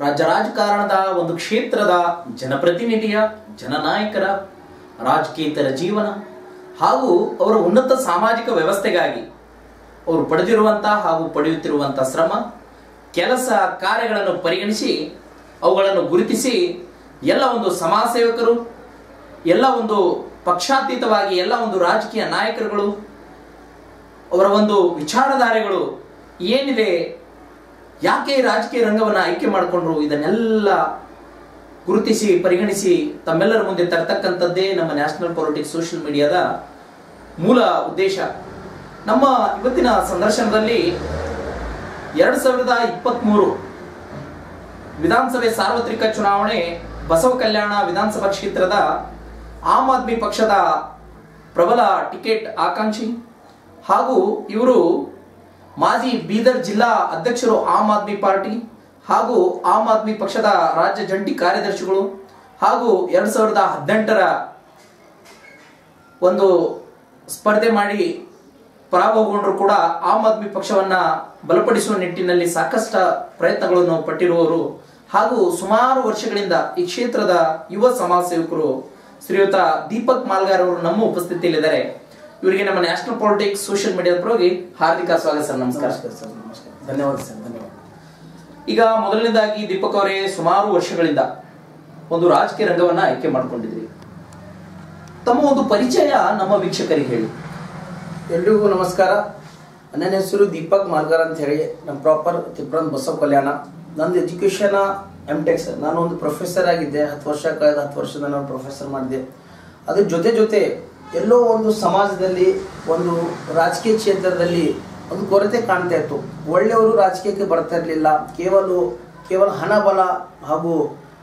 ರಾಜ್ಯ ರಾಜಕಾರಣದ ಒಂದು ಕ್ಷೇತ್ರದ ಜನಪ್ರತಿನಿಧಿಯ ಜನನಾಯಕರ ರಾಜಕೀಯತರ ಜೀವನ ಹಾಗೂ ಅವರ ಉನ್ನತ ಸಾಮಾಜಿಕ ವ್ಯವಸ್ಥೆಗಾಗಿ ಅವರು ಪಡೆದಿರುವಂತಹ ಹಾಗೂ ಪಡೆಯುತ್ತಿರುವಂತಹ ಶ್ರಮ ಕೆಲಸ ಕಾರ್ಯಗಳನ್ನು ಪರಿಗಣಿಸಿ ಅವುಗಳನ್ನು ಗುರುತಿಸಿ ಎಲ್ಲ ಒಂದು ಸಮಾಜ ಸೇವಕರು ಎಲ್ಲ ಒಂದು ಪಕ್ಷಾತೀತವಾಗಿ ಎಲ್ಲ ಒಂದು ರಾಜಕೀಯ ನಾಯಕರುಗಳು ಅವರ ಒಂದು ವಿಚಾರಧಾರೆಗಳು ಏನಿದೆ ಯಾಕೆ ಈ ರಾಜಕೀಯ ರಂಗವನ್ನು ಆಯ್ಕೆ ಮಾಡಿಕೊಂಡ್ರು ಇದನ್ನೆಲ್ಲ ಗುರುತಿಸಿ ಪರಿಗಣಿಸಿ ತಮ್ಮೆಲ್ಲರ ಮುಂದೆ ತರ್ತಕ್ಕಂಥದ್ದೇ ನಮ್ಮ ನ್ಯಾಷನಲ್ ಪಾಲಿಟಿಕ್ಸ್ ಸೋಷಿಯಲ್ ಮೀಡಿಯಾದ ಮೂಲ ಉದ್ದೇಶ ನಮ್ಮ ಇವತ್ತಿನ ಸಂದರ್ಶನದಲ್ಲಿ ಎರಡು ಸಾವಿರದ ಇಪ್ಪತ್ತ್ಮೂರು ವಿಧಾನಸಭೆ ಸಾರ್ವತ್ರಿಕ ಚುನಾವಣೆ ಬಸವ ಕಲ್ಯಾಣ ವಿಧಾನಸಭಾ ಕ್ಷೇತ್ರದ ಆಮ್ ಆದ್ಮಿ ಪಕ್ಷದ ಪ್ರಬಲ ಟಿಕೆಟ್ ಆಕಾಂಕ್ಷಿ ಹಾಗೂ ಇವರು ಮಾಜಿ ಬೀದರ್ ಜಿಲ್ಲಾ ಅಧ್ಯಕ್ಷರು ಆಮ್ ಆದ್ಮಿ ಪಾರ್ಟಿ ಹಾಗೂ ಆಮ್ ಆದ್ಮಿ ಪಕ್ಷದ ರಾಜ್ಯ ಜಂಟಿ ಕಾರ್ಯದರ್ಶಿಗಳು ಹಾಗೂ ಎರಡ್ ಸಾವಿರದ ಹದಿನೆಂಟರ ಒಂದು ಸ್ಪರ್ಧೆ ಮಾಡಿ ಪರಾಭವಗೊಂಡರು ಕೂಡ ಆಮ್ ಆದ್ಮಿ ಪಕ್ಷವನ್ನ ಬಲಪಡಿಸುವ ನಿಟ್ಟಿನಲ್ಲಿ ಸಾಕಷ್ಟು ಪ್ರಯತ್ನಗಳನ್ನು ಪಟ್ಟಿರುವವರು ಹಾಗೂ ಸುಮಾರು ವರ್ಷಗಳಿಂದ ಈ ಕ್ಷೇತ್ರದ ಯುವ ಸಮಾಜ ಸೇವಕರು ಶ್ರೀಯುತ ದೀಪಕ್ ಮಾಲ್ಗಾರ್ ಅವರು ನಮ್ಮ ಉಪಸ್ಥಿತಿಯಲ್ಲಿದ್ದಾರೆ ಇವರಿಗೆ ನಮ್ಮ ನ್ಯಾಷನಲ್ ಪಾಲಿಟಿಕ್ಸ್ ಸೋಷಿಯಲ್ ಮೀಡಿಯಾದ ಪರವಾಗಿ ಹಾರ್ದಿಕ ಸ್ವಾಗತ ಸರ್ ನಮಸ್ಕಾರ ನಮಸ್ಕಾರ ಸರ್ ನಮಸ್ಕಾರ ಧನ್ಯವಾದ ಸರ್ ಧನ್ಯವಾದ ಈಗ ಮೊದಲನೇದಾಗಿ ದೀಪಕ್ ಅವರೇ ಸುಮಾರು ವರ್ಷಗಳಿಂದ ಒಂದು ರಾಜಕೀಯ ರಂಗವನ್ನ ಆಯ್ಕೆ ಮಾಡ್ಕೊಂಡಿದ್ರಿ ತಮ್ಮ ಒಂದು ಪರಿಚಯ ನಮ್ಮ ವೀಕ್ಷಕರಿಗೆ ಹೇಳಿ ಎಲ್ರಿಗೂ ನಮಸ್ಕಾರ ನನ್ನ ಹೆಸರು ದೀಪಕ್ ಮಾರ್ಗರ್ ಅಂತ ಹೇಳಿ ನಮ್ಮ ಪ್ರಾಪರ್ ತಿಪ್ರಂದ್ ಬಸವ ಕಲ್ಯಾಣ ನಂದು ಎಜುಕೇಶನ್ ಎಮ್ ಟೆಕ್ ಸರ್ ನಾನು ಒಂದು ಪ್ರೊಫೆಸರ್ ಆಗಿದ್ದೆ ಹತ್ತು ವರ್ಷ ಕಳೆದ ಹತ್ತು ವರ್ಷದ ನಾನು ಪ್ರೊಫೆಸರ್ ಮಾಡಿದೆ ಅದ್ರ ಜೊತೆ ಜೊತೆ ಎಲ್ಲೋ ಒಂದು ಸಮಾಜದಲ್ಲಿ ಒಂದು ರಾಜಕೀಯ ಕ್ಷೇತ್ರದಲ್ಲಿ ಒಂದು ಕೊರತೆ ಕಾಣ್ತಾ ಇತ್ತು ಒಳ್ಳೆಯವರು ರಾಜಕೀಯಕ್ಕೆ ಬರ್ತಾ ಇರಲಿಲ್ಲ ಕೇವಲ ಕೇವಲ ಹಣ ಬಲ ಹಾಗೂ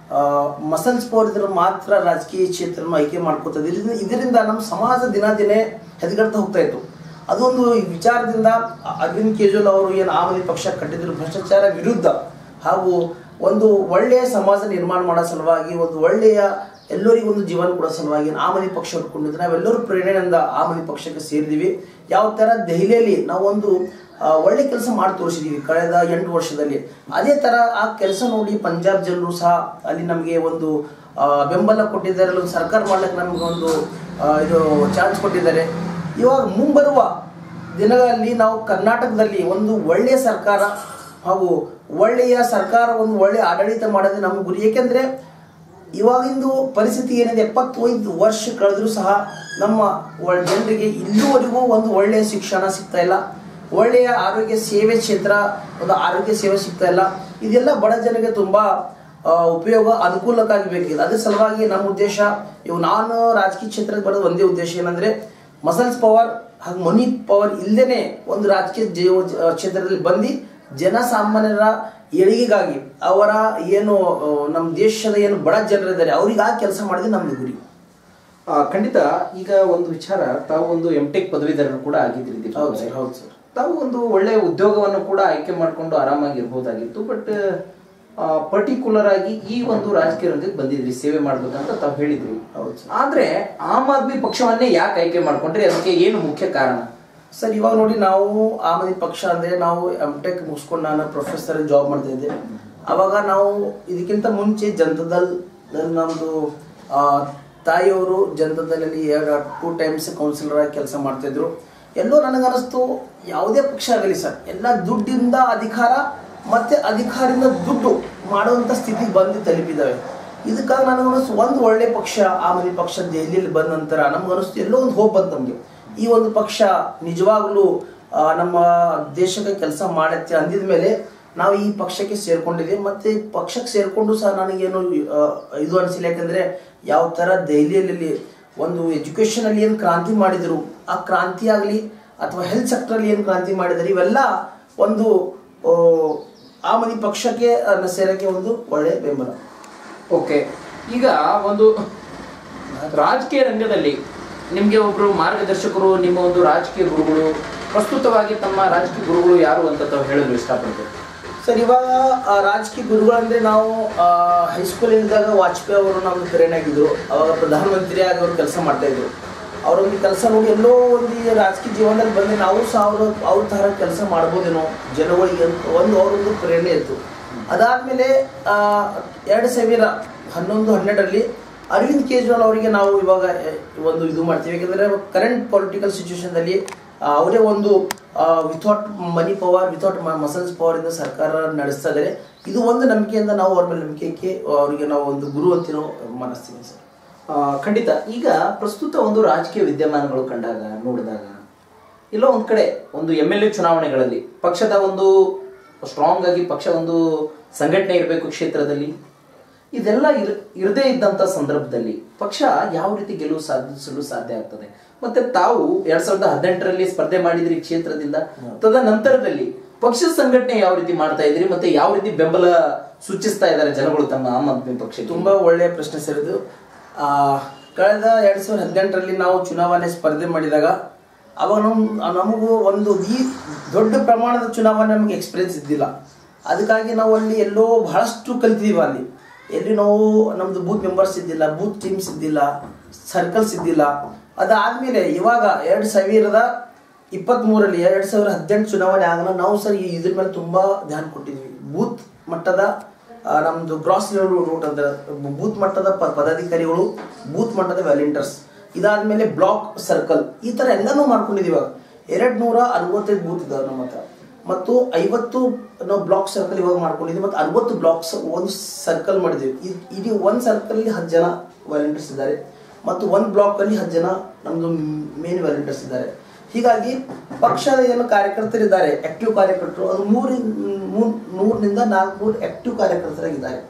ಮಸಲ್ಸ್ ಪೋರಿದ್ರೆ ಮಾತ್ರ ರಾಜಕೀಯ ಕ್ಷೇತ್ರವನ್ನು ಆಯ್ಕೆ ಮಾಡ್ಕೋತದೆ ಇದರಿಂದ ಇದರಿಂದ ನಮ್ಮ ಸಮಾಜ ದಿನ ದಿನೇ ಹೆದಗೆಡ್ತಾ ಹೋಗ್ತಾ ಇತ್ತು ಅದೊಂದು ಈ ವಿಚಾರದಿಂದ ಅರವಿಂದ್ ಕೇಜ್ರಿವಾಲ್ ಅವರು ಏನು ಆಮದಿ ಪಕ್ಷ ಕಟ್ಟಿದ್ರು ಭ್ರಷ್ಟಾಚಾರ ವಿರುದ್ಧ ಹಾಗೂ ಒಂದು ಒಳ್ಳೆಯ ಸಮಾಜ ನಿರ್ಮಾಣ ಮಾಡೋ ಸಲುವಾಗಿ ಒಂದು ಒಳ್ಳೆಯ ಎಲ್ಲರಿಗೂ ಒಂದು ಜೀವನ ಕೊಡೋ ಸಲುವಾಗಿ ಆಮದಿ ಪಕ್ಷ ಹುಡ್ಕೊಂಡಿದ್ದು ನಾವೆಲ್ಲರೂ ಪ್ರೇರಣೆಯಿಂದ ಆಮದಿ ಪಕ್ಷಕ್ಕೆ ಸೇರಿದೀವಿ ಯಾವ ಥರ ದೆಹಲಿಯಲ್ಲಿ ನಾವೊಂದು ಆ, ಒಳ್ಳೆ ಕೆಲಸ ಮಾಡಿ ತೋರಿಸಿದೀವಿ ಕಳೆದ ಎಂಟು ವರ್ಷದಲ್ಲಿ ಅದೇ ಥರ ಆ ಕೆಲಸ ನೋಡಿ ಪಂಜಾಬ್ ಜನರು ಸಹ ಅಲ್ಲಿ ನಮಗೆ ಒಂದು ಆ, ಬೆಂಬಲ ಕೊಟ್ಟಿದ್ದಾರೆ ಅಲ್ಲಿ ಒಂದು ಸರ್ಕಾರ ಮಾಡ್ಲಿಕ್ಕೆ ನಮಗೆ ಒಂದು ಆ, ಇದು ಚಾನ್ಸ್ ಕೊಟ್ಟಿದ್ದಾರೆ ಇವಾಗ ಮುಂಬರುವ ದಿನಗಳಲ್ಲಿ ನಾವು ಕರ್ನಾಟಕದಲ್ಲಿ ಒಂದು ಒಳ್ಳೆಯ ಸರ್ಕಾರ ಹಾಗೂ ಒಳ್ಳೆಯ ಸರ್ಕಾರ ಒಂದು ಒಳ್ಳೆಯ ಆಡಳಿತ ಮಾಡೋದೇ ನಮ್ಮ ಗುರಿ ಏಕೆಂದರೆ ಇವಾಗಿಂದು ಪರಿಸ್ಥಿತಿ ಏನಿದೆ ಎಪ್ಪತ್ತೈದು ವರ್ಷ ಕಳೆದರೂ ಸಹ ನಮ್ಮ ಒಳ್- ಜನರಿಗೆ ಇಲ್ಲಿವರೆಗೂ ಒಂದು ಒಳ್ಳೆಯ ಶಿಕ್ಷಣ ಸಿಗ್ತಾ ಇಲ್ಲ ಒಳ್ಳೆಯ ಆರೋಗ್ಯ ಸೇವೆ ಕ್ಷೇತ್ರ ಒಂದು ಆರೋಗ್ಯ ಸೇವೆ ಸಿಗ್ತಾ ಇಲ್ಲ ಇದೆಲ್ಲ ಬಡ ಜನರಿಗೆ ತುಂಬಾ ಆ, ಉಪಯೋಗ ಅನುಕೂಲಕ್ಕಾಗಿ ಬೇಕಿದೆ ಅದ್ರ ಸಲುವಾಗಿ ನಮ್ಮ ಉದ್ದೇಶ ಇವು ನಾನು ರಾಜಕೀಯ ಕ್ಷೇತ್ರಕ್ಕೆ ಬರೋದು ಒಂದೇ ಉದ್ದೇಶ ಏನಂದ್ರೆ ಮಸಲ್ಸ್ ಪವರ್ ಹಾಗೂ ಮನಿ ಪವರ್ ಇಲ್ಲದೇನೆ ಒಂದು ರಾಜಕೀಯ ಜೀವ ಕ್ಷೇತ್ರದಲ್ಲಿ ಬಂದು ಜನಸಾಮಾನ್ಯರ ಏಳಿಗೆಗಾಗಿ ಅವರ ಏನು ಆ, ನಮ್ಮ ದೇಶದ ಏನು ಬಡ ಜನರಿದ್ದಾರೆ ಅವರಿಗಾಗಿ ಕೆಲಸ ಮಾಡಿದ್ರೆ ನಮ್ದು ಗುರಿ ಆ, ಖಂಡಿತ ಈಗ ಒಂದು ವಿಚಾರ ತಾವು ಒಂದು ಎಂ ಟೆಕ್ ಪದವೀಧರರು ಕೂಡ ಆಗಿದ್ರಿ ದೀಪಕ್ ಹೌದು ಅವರೇ. ಸರ್ ಹೌದು ಸರ್ ತಾವು ಒಂದು ಒಳ್ಳೆಯ ಉದ್ಯೋಗವನ್ನು ಕೂಡ ಆಯ್ಕೆ ಮಾಡಿಕೊಂಡು ಆರಾಮಾಗಿ ಇರ್ಬೋದಾಗಿತ್ತು ಬಟ್ ಪರ್ಟಿಕ್ಯುಲರ್ ಆಗಿ ಈ ಒಂದು ರಾಜಕೀಯ ರಂಗಕ್ಕೆ ಬಂದಿದ್ರಿ ಸೇವೆ ಮಾಡ್ಬೇಕಂತ ತಾವು ಹೇಳಿದ್ರಿ ಹೌದು ಸರ್ ಆದ್ರೆ ಆಮ್ ಆದ್ಮಿ ಪಕ್ಷವನ್ನೇ ಯಾಕೆ ಆಯ್ಕೆ ಮಾಡ್ಕೊಂಡ್ರಿ ಅದಕ್ಕೆ ಏನು ಮುಖ್ಯ ಕಾರಣ ಸರ್ ಇವಾಗ ನೋಡಿ ನಾವು ಆಮದಿ ಪಕ್ಷ ಅಂದ್ರೆ ನಾವು ಎಂ ಟೆಕ್ ಮುಗಿಸ್ಕೊಂಡು ನಾನು ಪ್ರೊಫೆಸರ್ ಜಾಬ್ ಮಾಡ್ತಾ ಇದ್ದೆ ಅವಾಗ ನಾವು ಇದಕ್ಕಿಂತ ಮುಂಚೆ ಜನತಾದಲ್ ನಮ್ಮದು ತಾಯಿಯವರು ಜನತಾದಳಲ್ಲಿ ಎರಡು ಟೂ ಟೈಮ್ಸ್ ಕೌನ್ಸಿಲರ್ ಆಗಿ ಕೆಲಸ ಮಾಡ್ತಿದ್ರು ಎಲ್ಲೋ ನನಗನ್ನಿಸ್ತು ಯಾವುದೇ ಪಕ್ಷ ಆಗಲಿ ಸರ್ ಎಲ್ಲ ದುಡ್ಡಿಂದ ಅಧಿಕಾರ ಮತ್ತೆ ಅಧಿಕಾರದಿಂದ ದುಡ್ಡು ಮಾಡುವಂಥ ಸ್ಥಿತಿಗೆ ಬಂದು ತಲುಪಿದ್ದಾವೆ ಇದಕ್ಕಾಗಿ ನನಗನ್ನಿಸ್ತು ಒಂದು ಒಳ್ಳೆ ಪಕ್ಷ ಆಮದಿ ಪಕ್ಷ ದೆಹಲಿಯಲ್ಲಿ ಬಂದ ನಂತರ ನಮ್ಗನ್ನಿಸ್ತು ಎಲ್ಲೋ ಒಂದು ಹೋಪ್ ಬಂತು ನಮಗೆ ಈ ಒಂದು ಪಕ್ಷ ನಿಜವಾಗ್ಲೂ ಆ, ನಮ್ಮ ದೇಶಕ್ಕೆ ಕೆಲಸ ಮಾಡತ್ತೆ ಅಂದಿದ ಮೇಲೆ ನಾವು ಈ ಪಕ್ಷಕ್ಕೆ ಸೇರ್ಕೊಂಡಿದ್ದೀವಿ ಮತ್ತೆ ಈ ಪಕ್ಷಕ್ಕೆ ಸೇರ್ಕೊಂಡು ಸಹ ನನಗೇನು ಆ, ಇದು ಅನಿಸಿಲ್ಲ ಯಾಕಂದ್ರೆ ಯಾವ ಥರ ದೆಹಲಿಯಲ್ಲಿ ಒಂದು ಎಜುಕೇಷನ್ ಅಲ್ಲಿ ಏನು ಕ್ರಾಂತಿ ಮಾಡಿದ್ರು ಆ ಕ್ರಾಂತಿ ಆಗಲಿ ಅಥವಾ ಹೆಲ್ತ್ ಸೆಕ್ಟರ್ ಅಲ್ಲಿ ಏನು ಕ್ರಾಂತಿ ಮಾಡಿದ್ರು ಇವೆಲ್ಲ ಒಂದು ಆ, ಆಮದಿ ಪಕ್ಷಕ್ಕೆ ಆ, ಸೇರಕ್ಕೆ ಒಂದು ಒಳ್ಳೆ ಬೆಂಬಲ ಓಕೆ ಈಗ ಒಂದು ರಾಜಕೀಯ ರಂಗದಲ್ಲಿ ನಿಮಗೆ ಒಬ್ರು ಮಾರ್ಗದರ್ಶಕರು ನಿಮ್ಮ ಒಂದು ರಾಜಕೀಯ ಗುರುಗಳು ಪ್ರಸ್ತುತವಾಗಿ ತಮ್ಮ ರಾಜಕೀಯ ಗುರುಗಳು ಯಾರು ಅಂತ ತಾವು ಹೇಳಲು ಇಷ್ಟಪಡ್ತೀವಿ ಸರ್ ಇವಾಗ ಆ, ರಾಜಕೀಯ ಗುರುಗಳಂದ್ರೆ ನಾವು ಹೈಸ್ಕೂಲ್ ಇದ್ದಾಗ ವಾಜಪೇಯಿ ಅವರು ನಮ್ದು ಪ್ರೇರಣೆ ಆಗಿದ್ರು ಅವಾಗ ಪ್ರಧಾನಮಂತ್ರಿ ಆಗಿ ಅವರು ಕೆಲಸ ಮಾಡ್ತಾ ಇದ್ರು ಅವ್ರೊಂದು ಕೆಲಸ ನೋಡಿ ಎಲ್ಲೋ ಒಂದು ಈ ರಾಜಕೀಯ ಜೀವನದಲ್ಲಿ ಬಂದು ನಾವು ಸಹ ಅವರು ಅವ್ರ ಥರ ಕೆಲಸ ಮಾಡ್ಬೋದೇನೋ ಜನಗಳಿಗೆ ಅಂತ ಒಂದು ಅವರೊಂದು ಪ್ರೇರಣೆ ಇತ್ತು ಅದಾದಮೇಲೆ ಎರಡು ಸಾವಿರ ಹನ್ನೊಂದು ಹನ್ನೆರಡರಲ್ಲಿ ಅರವಿಂದ್ ಕೇಜ್ರಿವಾಲ್ ಅವರಿಗೆ ನಾವು ಇವಾಗ ಆ, ಒಂದು ಇದು ಮಾಡ್ತೀವಿ ಯಾಕಂದರೆ ಕರೆಂಟ್ ಪೊಲಿಟಿಕಲ್ ಸಿಚುವೇಶನ್ದಲ್ಲಿ ಅವರೇ ಒಂದು without money power without muscles power ಇಂದ ಸರ್ಕಾರ ನಡೆಸ್ತಾ ಇದ್ದಾರೆ ಇದು ಒಂದು ನಂಬಿಕೆಯಿಂದ ನಾವು ಅವ್ರ ಮೇಲೆ ನಂಬಿಕೆ ಅವರಿಗೆ ನಾವು ಒಂದು ಗುರು ಅಂತ ನಾವು ಮನಸ್ತೀವಿ ಸರ್ ಆ, ಖಂಡಿತ ಈಗ ಪ್ರಸ್ತುತ ಒಂದು ರಾಜಕೀಯ ವಿದ್ಯಮಾನಗಳು ಕಂಡಾಗ ನೋಡಿದಾಗ ಎಲ್ಲೋ ಒಂದ್ ಕಡೆ ಒಂದು ಎಮ್ ಎಲ್ ಎ ಚುನಾವಣೆಗಳಲ್ಲಿ ಪಕ್ಷದ ಒಂದು ಸ್ಟ್ರಾಂಗ್ ಆಗಿ ಪಕ್ಷ ಒಂದು ಸಂಘಟನೆ ಇರಬೇಕು ಕ್ಷೇತ್ರದಲ್ಲಿ ಇದೆಲ್ಲ ಇರ್ ಇರದೇ ಇದ್ದಂತ ಸಂದರ್ಭದಲ್ಲಿ ಪಕ್ಷ ಯಾವ ರೀತಿ ಗೆಲುವು ಸಾಧಿಸಲು ಸಾಧ್ಯ ಆಗ್ತದೆ ಮತ್ತೆ ತಾವು ಎರಡ್ ಸಾವಿರದ ಹದಿನೆಂಟರಲ್ಲಿ ಸ್ಪರ್ಧೆ ಮಾಡಿದ್ರಿ ಈ ಕ್ಷೇತ್ರದಿಂದ ತದನಂತರದಲ್ಲಿ ಪಕ್ಷ ಸಂಘಟನೆ ಯಾವ ರೀತಿ ಮಾಡ್ತಾ ಇದ್ರಿ ಮತ್ತೆ ಯಾವ ರೀತಿ ಬೆಂಬಲ ಸೂಚಿಸ್ತಾ ಇದ್ದಾರೆ ಜನಗಳು ತಮ್ಮ ಆಮ್ ಆದ್ಮಿ ಪಕ್ಷಕ್ಕೆ ತುಂಬಾ ಒಳ್ಳೆಯ ಪ್ರಶ್ನೆ ಸರ್ ಇದು ಆ, ಕಳೆದ ಎರಡ್ ಸಾವಿರದ ಹದಿನೆಂಟರಲ್ಲಿ ನಾವು ಚುನಾವಣೆ ಸ್ಪರ್ಧೆ ಮಾಡಿದಾಗ ಅವಾಗ ನಮ್ ನಮಗೂ ಒಂದು ಈ ದೊಡ್ಡ ಪ್ರಮಾಣದ ಚುನಾವಣೆ ನಮಗೆ ಎಕ್ಸ್ಪೀರಿಯನ್ಸ್ ಇದ್ದಿಲ್ಲ ಅದಕ್ಕಾಗಿ ನಾವು ಅಲ್ಲಿ ಎಲ್ಲೋ ಬಹಳಷ್ಟು ಕಲ್ತಿದ್ದೀವಿ ಅಲ್ಲಿ ಎಲ್ಲಿ ನಾವು ನಮ್ದು ಬೂತ್ ಮೆಂಬರ್ಸ್ ಇದ್ದಿಲ್ಲ ಬೂತ್ ಟೀಮ್ಸ್ ಇದ್ದಿಲ್ಲ ಸರ್ಕಲ್ಸ್ ಇದ್ದಿಲ್ಲ ಅದಾದ್ಮೇಲೆ ಇವಾಗ ಎರಡು ಸಾವಿರದ ಇಪ್ಪತ್ತ್ಮೂರರಲ್ಲಿ ಎರಡು ಸಾವಿರದ ಹದಿನೆಂಟು ಚುನಾವಣೆ ಆಗೋಣ ನಾವು ಸರ್ ಈ ಇದ್ರ ಮೇಲೆ ತುಂಬಾ ಧ್ಯಾನ ಕೊಟ್ಟಿದ್ವಿ ಬೂತ್ ಮಟ್ಟದ ಆ, ನಮ್ದು ಗ್ರಾಸ್ ಲೆವೆಲ್ ರೂಟ್ ಅಂತ ಬೂತ್ ಮಟ್ಟದ ಪ- ಪದಾಧಿಕಾರಿಗಳು ಬೂತ್ ಮಟ್ಟದ ವ್ಯಾಲೆಂಟರ್ಸ್ ಇದಾದ್ಮೇಲೆ ಬ್ಲಾಕ್ ಸರ್ಕಲ್ ಈ ತರ ಎಲ್ಲನೂ ಮಾಡ್ಕೊಂಡಿದೀವಿ ಇವಾಗ ಎರಡ್ ನೂರ ಅರವತ್ತೈದು ಬೂತ್ ಇದಾವೆ ನಮ್ಮ ಹತ್ರ ಮತ್ತು ಐವತ್ತು ನಾವು ಬ್ಲಾಕ್ ಸರ್ಕಲ್ ಇವಾಗ ಮಾಡ್ಕೊಂಡಿದ್ದೀವಿ ಮತ್ತು ಅರವತ್ತು ಬ್ಲಾಕ್ಸ್ ಒಂದು ಸರ್ಕಲ್ ಮಾಡಿದ್ದೀವಿ ಇದ್- ಇಡೀ ಒಂದು ಸರ್ಕಲ್ ಹತ್ತು ಜನ ವ್ಯಾಲೆಂಟರ್ಸ್ ಇದ್ದಾರೆ ಮತ್ತು ಒಂದು ಬ್ಲಾಕ್ ಅಲ್ಲಿ ಹತ್ತು ಜನ ನಮ್ದು ಮೇನ್ ವ್ಯಾಲೆಂಟರ್ಸ್ ಇದ್ದಾರೆ ಹೀಗಾಗಿ ಪಕ್ಷದ ಏನು ಕಾರ್ಯಕರ್ತರಿದ್ದಾರೆ ಆಕ್ಟಿವ್ ಕಾರ್ಯಕರ್ತರು ಅದು ಮೂರಿ ಮೂರ್ ನೂರರಿಂದ ನಾಲ್ಕುನೂರು ಆಕ್ಟಿವ್ ಕಾರ್ಯಕರ್ತರಾಗಿದ್ದಾರೆ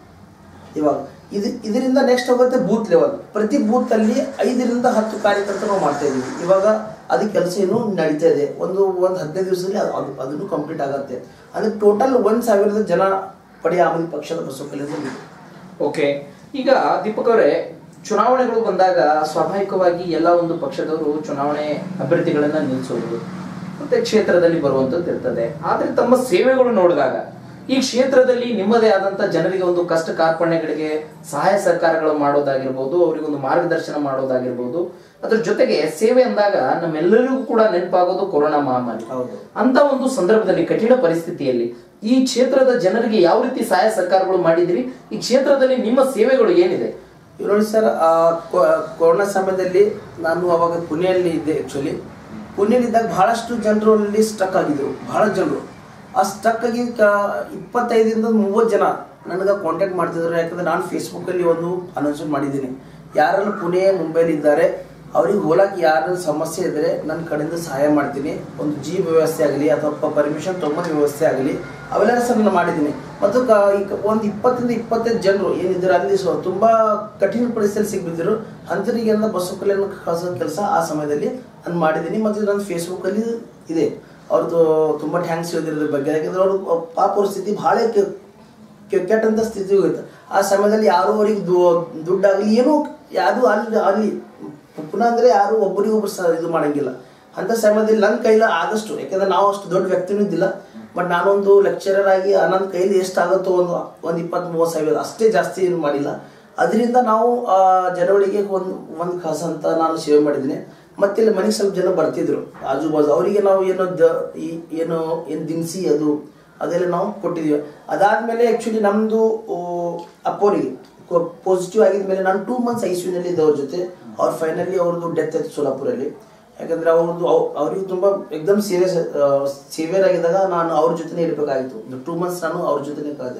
ಇವಾಗ ಇದು ಇದರಿಂದ ನೆಕ್ಸ್ಟ್ ಹೋಗುತ್ತೆ ಬೂತ್ ಲೆವೆಲ್ ಪ್ರತಿ ಬೂತ್ ಅಲ್ಲಿ ಐದರಿಂದ ಹತ್ತು ಕಾರ್ಯಕರ್ತರು ನಾವು ಮಾಡ್ತಾ ಇದೀವಿ ಇವಾಗ ಅದು ಕೆಲಸ ಏನು ನಡೀತಾ ಇದೆ ಒಂದು ಒಂದು ಹದಿನೈದು ದಿವಸದಲ್ಲಿ ಅದು ಅದು- ಅದನ್ನು ಕಂಪ್ಲೀಟ್ ಆಗುತ್ತೆ ಅಂದ್ರೆ ಟೋಟಲ್ ಒಂದ್ ಸಾವಿರದ ಜನ ಪಡೆಯ ಆಮದಿ ಪಕ್ಷದ ಬಸವ ಕಲ್ಯಾಣ ಓಕೆ ಈಗ ದೀಪಕ್ ಅವರೇ ಚುನಾವಣೆಗಳು ಬಂದಾಗ ಸ್ವಾಭಾವಿಕವಾಗಿ ಎಲ್ಲ ಒಂದು ಪಕ್ಷದವರು ಚುನಾವಣೆ ಅಭ್ಯರ್ಥಿಗಳನ್ನ ನಿಲ್ಲಿಸೋದು ಮತ್ತೆ ಕ್ಷೇತ್ರದಲ್ಲಿ ಬರುವಂತದ್ದು ಇರ್ತದೆ ಆದ್ರೆ ತಮ್ಮ ಸೇವೆಗಳು ನೋಡಿದಾಗ ಈ ಕ್ಷೇತ್ರದಲ್ಲಿ ನಿಮ್ಮದೇ ಆದಂತ ಜನರಿಗೆ ಒಂದು ಕಷ್ಟ ಕಾರ್ಪಣ್ಯಗಳಿಗೆ ಸಹಾಯ ಸಹಕಾರಗಳು ಮಾಡೋದಾಗಿರ್ಬೋದು ಅವರಿಗೆ ಒಂದು ಮಾರ್ಗದರ್ಶನ ಮಾಡೋದಾಗಿರ್ಬೋದು ಅದ್ರ ಜೊತೆಗೆ ಸೇವೆ ಅಂದಾಗ ನಮ್ಮೆಲ್ಲರಿಗೂ ಕೂಡ ನೆನಪಾಗೋದು ಕೊರೋನಾ ಮಹಾಮಾರಿ ಹೌದು ಅಂತ ಒಂದು ಸಂದರ್ಭದಲ್ಲಿ ಕಠಿಣ ಪರಿಸ್ಥಿತಿಯಲ್ಲಿ ಈ ಕ್ಷೇತ್ರದ ಜನರಿಗೆ ಯಾವ ರೀತಿ ಸಹಾಯ ಸಹಕಾರಗಳು ಮಾಡಿದ್ರಿ ಈ ಕ್ಷೇತ್ರದಲ್ಲಿ ನಿಮ್ಮ ಸೇವೆಗಳು ಏನಿದೆ ಇವ್ ನೋಡಿ ಸರ್ ಆ ಕೊ- ಕೊರೋನಾ ಸಮಯದಲ್ಲಿ ನಾನು ಅವಾಗ ಪುಣೆಯಲ್ಲಿ ಇದ್ದೆ ಆ್ಯಕ್ಚುಲಿ ಪುಣೆಯಲ್ಲಿದ್ದಾಗ ಬಹಳಷ್ಟು ಜನರು ಅಲ್ಲಿ ಸ್ಟಕ್ ಆಗಿದ್ರು ಬಹಳ ಜನರು ಆ ಸ್ಟಕ್ ಆಗಿ ಕ ಇಪ್ಪತ್ತೈದರಿಂದ ಮೂವತ್ತು ಜನ ನನಗೆ ಕಾಂಟ್ಯಾಕ್ಟ್ ಮಾಡ್ತಿದ್ರು ಯಾಕಂದ್ರೆ ನಾನು ಫೇಸ್ಬುಕ್ಕಲ್ಲಿ ಒಂದು ಅನೌನ್ಸ್ಮೆಂಟ್ ಮಾಡಿದ್ದೀನಿ ಯಾರೆಲ್ಲ ಪುಣೆ ಮುಂಬೈಲಿ ಇದ್ದಾರೆ ಅವ್ರಿಗೆ ಹೋಲಕ್ಕೆ ಯಾರ ಸಮಸ್ಯೆ ಇದ್ದರೆ ನನ್ನ ಕಡೆಯಿಂದ ಸಹಾಯ ಮಾಡ್ತೀನಿ ಒಂದು ಜೀಪ್ ವ್ಯವಸ್ಥೆ ಆಗಲಿ ಅಥವಾ ಪರ್ಮಿಷನ್ ತೊಗೊಂಡು ವ್ಯವಸ್ಥೆ ಆಗಲಿ ಅವೆಲ್ಲ ಸರ್ ನಾನು ಮಾಡಿದ್ದೀನಿ ಮತ್ತು ಕ ಈಗ ಒಂದು ಇಪ್ಪತ್ತರಿಂದ ಇಪ್ಪತ್ತೈದು ಜನರು ಏನಿದ್ದಾರೆ ಅಲ್ಲಿ ಸ್ವ ತುಂಬ ಕಠಿಣ ಪರಿಸ್ಥಿತಿ ಸಿಗ್ಬಿದ್ದರು ಅಂಥವರಿಗೆಲ್ಲ ಬಸ್ಸು ಕಲ್ಯಾಣ ಕಳಿಸೋ ಕೆಲಸ ಆ ಸಮಯದಲ್ಲಿ ನಾನು ಮಾಡಿದ್ದೀನಿ ಮತ್ತು ನನ್ನ ಫೇಸ್ಬುಕ್ಕಲ್ಲಿ ಇದೆ ಅವ್ರದ್ದು ತುಂಬ ಥ್ಯಾಂಕ್ಸ್ ಹೇಳಿದ್ರ ಬಗ್ಗೆ ಯಾಕಂದ್ರೆ ಅವರು ಪಾಪ ಪರಿಸ್ಥಿತಿ ಭಾಳ ಕೆ- ಕೆ- ಕೆಟ್ಟಂತ ಸ್ಥಿತಿ ಹೋಗುತ್ತೆ ಆ ಸಮಯದಲ್ಲಿ ಯಾರು ಅವ್ರಿಗೆ ದುಡ್ಡಾಗಲಿ ಏನೂ ಯಾರು ಅಲ್ಲಿ ಅಲ್ಲಿ ಪುನಃ ಅಂದ್ರೆ ಯಾರು ಒಬ್ಬರಿಗೊಬ್ರು ಸಹ ಇದು ಮಾಡಂಗಿಲ್ಲ ಅಂತ ಸಮಯದಲ್ಲಿ ನನ್ನ ಕೈಲ ಆದಷ್ಟು ಯಾಕಂದ್ರೆ ನಾವು ಅಷ್ಟು ದೊಡ್ಡ ವ್ಯಕ್ತಿನೂ ಇದ್ದಿಲ್ಲ ಬಟ್ ನಾನೊಂದು ಲೆಕ್ಚರರ್ ಆಗಿ ನನ್ನ ಕೈಲಿ ಎಷ್ಟಾಗುತ್ತೋ ಒಂದು ಒಂದು ಇಪ್ಪತ್ತ್ ಮೂವತ್ತು ಸಾವಿರ ಅಷ್ಟೇ ಜಾಸ್ತಿ ಏನು ಮಾಡಿಲ್ಲ ಅದರಿಂದ ನಾವು ಆ, ಜನಗಳಿಗೆ ಒಂದು ಒಂದು ಕಾಸು ಅಂತ ನಾನು ಸೇವೆ ಮಾಡಿದ್ದೀನಿ ಮತ್ತೆ ಇಲ್ಲಿ ಮನೆಗೆ ಸ್ವಲ್ಪ ಜನ ಬರ್ತಿದ್ರು ಆಜು ಬಾಜು ಅವರಿಗೆ ನಾವು ಏನೋ ದ ಈ ಏನು ಏನು ದಿನಸಿ ಅದು ಅದೆಲ್ಲ ನಾವು ಕೊಟ್ಟಿದ್ದೀವಿ ಅದಾದ್ಮೇಲೆ ಆ್ಯಕ್ಚುಲಿ ನಮ್ಮದು ಅಪ್ಪೋರಿಗೆ ಪಾಸಿಟಿವ್ ಆಗಿದ ಮೇಲೆ ನಾನು ಟೂ ಮಂತ್ಸ್ ಐ ಸಿ ನಲ್ಲಿ ಇದ್ದವ್ರ ಜೊತೆ ಅವ್ರು ಫೈನಲಿ ಅವ್ರದ್ದು ಡೆತ್ ಆಯ್ತು ಸೋಲಾಪುರಲ್ಲಿ ಯಾಕಂದ್ರೆ ಅವ್ರದ್ದು ಅವ್- ಅವ್ರಿಗೆ ತುಂಬಾ ಎಕ್ದಮ್ ಸೀರಿಯಸ್ ಸಿವಿಯರ್ ಆಗಿದ್ದಾಗ ನಾನು ಅವ್ರ ಜೊತೆನೇ ಇರಬೇಕಾಗಿತ್ತು ಟೂ ಮಂತ್ಸ್ ನಾನು ಅವ್ರ ಜೊತೆನೇ ಕಳೆದೆ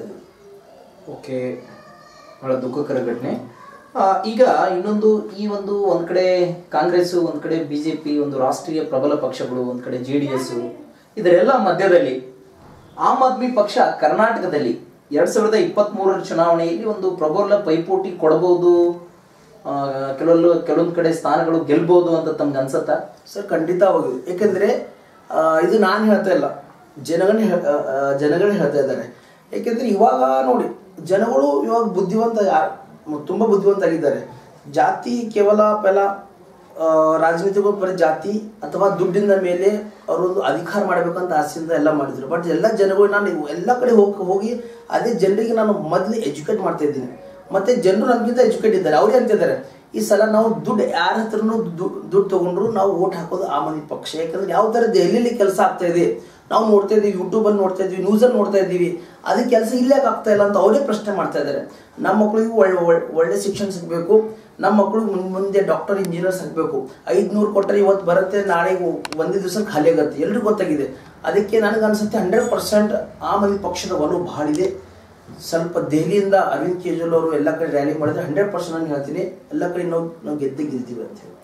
ಓಕೆ ಬಹಳ ದುಃಖಕರ ಘಟನೆ ಆ, ಈಗ ಇನ್ನೊಂದು ಈ ಒಂದು ಒಂದ್ ಕಡೆ ಕಾಂಗ್ರೆಸ್ ಒಂದ್ ಕಡೆ ಬಿಜೆಪಿ ಒಂದು ರಾಷ್ಟ್ರೀಯ ಪ್ರಬಲ ಪಕ್ಷಗಳು ಒಂದ್ ಕಡೆ ಜೆ ಡಿ ಎಸ್ ಇದರೆಲ್ಲ ಮಧ್ಯದಲ್ಲಿ ಆಮ್ ಆದ್ಮಿ ಪಕ್ಷ ಕರ್ನಾಟಕದಲ್ಲಿ ಎರಡ್ ಸಾವಿರದ ಇಪ್ಪತ್ತ್ ಮೂರರ ಚುನಾವಣೆಯಲ್ಲಿ ಒಂದು ಪ್ರಬಲ ಪೈಪೋಟಿ ಕೊಡಬಹುದು ಆ, ಕೆಲವೊಂದು ಕೆಲವೊಂದ್ ಕಡೆ ಸ್ಥಾನಗಳು ಗೆಲ್ಬಹುದು ಅಂತ ತಮ್ಗೆ ಅನ್ಸತ್ತಾ ಸರ್ ಖಂಡಿತವಾಗಿದೆ ಯಾಕೆಂದ್ರೆ ಆ, ಇದು ನಾನು ಹೇಳ್ತಾ ಇಲ್ಲ ಜನಗಳನ್ನ ಹೇ- ಆ, ಆ, ಜನಗಳೇ ಹೇಳ್ತಾ ಇದ್ದಾರೆ ಯಾಕೆಂದ್ರೆ ಇವಾಗ ನೋಡಿ ಜನಗಳು ಇವಾಗ ಬುದ್ಧಿವಂತ ಯಾ- ಮ- ತುಂಬಾ ಬುದ್ಧಿವಂತ ಆಗಿದ್ದಾರೆ ಜಾತಿ ಕೇವಲ ಪೆಲ ರಾಜನೀತಿಗಳು ಬರೀ ಜಾತಿ ಅಥವಾ ದುಡ್ಡಿನ ಮೇಲೆ ಅವರೊಂದು ಅಧಿಕಾರ ಮಾಡಬೇಕಂತ ಆಸೆಯಿಂದ ಎಲ್ಲ ಮಾಡಿದ್ರು ಬಟ್ ಎಲ್ಲ ಜನಗಳು ನಾನು ಇವ್ ಎಲ್ಲ ಕಡೆ ಹೋಗಿ ಹೋಗಿ ಅದೇ ಜನರಿಗೆ ನಾನು ಮೊದಲು ಎಜುಕೇಟ್ ಮಾಡ್ತಾ ಇದ್ದೀನಿ ಮತ್ತೆ ಜನರು ನಮ್ಗಿಂತ ಎಜುಕೇಟ್ ಇದ್ದಾರೆ ಅವ್ರೇ ಅಂತಿದ್ದಾರೆ ಈ ಸಲ ನಾವು ದುಡ್ಡು ಯಾರ ಹತ್ರನೂ ದುಡ್ಡು ತಗೊಂಡ್ರು ನಾವು ಓಟ್ ಹಾಕೋದು ಆಮ್ ಆದ್ಮಿ ಪಕ್ಷ ಯಾಕಂದ್ರೆ ಯಾವ ಥರ ದೆಹಲಿಲಿ ಕೆಲಸ ಆಗ್ತಾ ಇದೆ ನಾವು ನೋಡ್ತಾ ಇದ್ದೀವಿ ಯೂಟ್ಯೂಬಲ್ಲಿ ನೋಡ್ತಾ ಇದ್ದೀವಿ ನ್ಯೂಸಲ್ಲಿ ನೋಡ್ತಾ ಇದ್ದೀವಿ ಅದು ಕೆಲಸ ಇಲ್ಲೇ ಆಗ್ತಾ ಇಲ್ಲ ಅಂತ ಅವರೇ ಪ್ರಶ್ನೆ ಮಾಡ್ತಾ ಇದ್ದಾರೆ ನಮ್ಮ ಮಕ್ಕಳಿಗೂ ಒಳ್ಳೆ ಒಳ್ಳೆ ಒಳ್ಳೆ ಶಿಕ್ಷಣ ಸಿಗಬೇಕು ನಮ್ಮ ಮಕ್ಕಳು ಮುಂದೆ ಡಾಕ್ಟರ್ ಇಂಜಿನಿಯರ್ ಸಿಗಬೇಕು ಐದುನೂರು ಕೊಟ್ಟರೆ ಇವತ್ತು ಬರುತ್ತೆ ನಾಳೆ ಒಂದೇ ದಿವಸ ಖಾಲಿ ಆಗುತ್ತೆ ಎಲ್ರಿಗೂ ಗೊತ್ತಾಗಿದೆ ಅದಕ್ಕೆ ನನಗೆ ಅನ್ಸುತ್ತೆ ಹಂಡ್ರೆಡ್ ಪರ್ಸೆಂಟ್ ಆಮ್ ಆದ್ಮಿ ಪಕ್ಷದ ಒಲವು ಭಾಳ ಇದೆ ಸ್ವಲ್ಪ ದೆಹಲಿಯಿಂದ ಅರವಿಂದ್ ಕೇಜ್ರಿವಾಲ್ ಅವರು ಎಲ್ಲ ಕಡೆ ರ್ಯಾಲಿ ಮಾಡಿದ್ರೆ ಹಂಡ್ರೆಡ್ ಪರ್ಸೆಂಟ್ ನಾನು ಹೇಳ್ತೀನಿ ಎಲ್ಲ ಕಡೆ ನಾವು ನಾವು ಗೆದ್ದೆ ಗೆಲ್ತೀವಿ ಅಂತ ಹೇಳಿ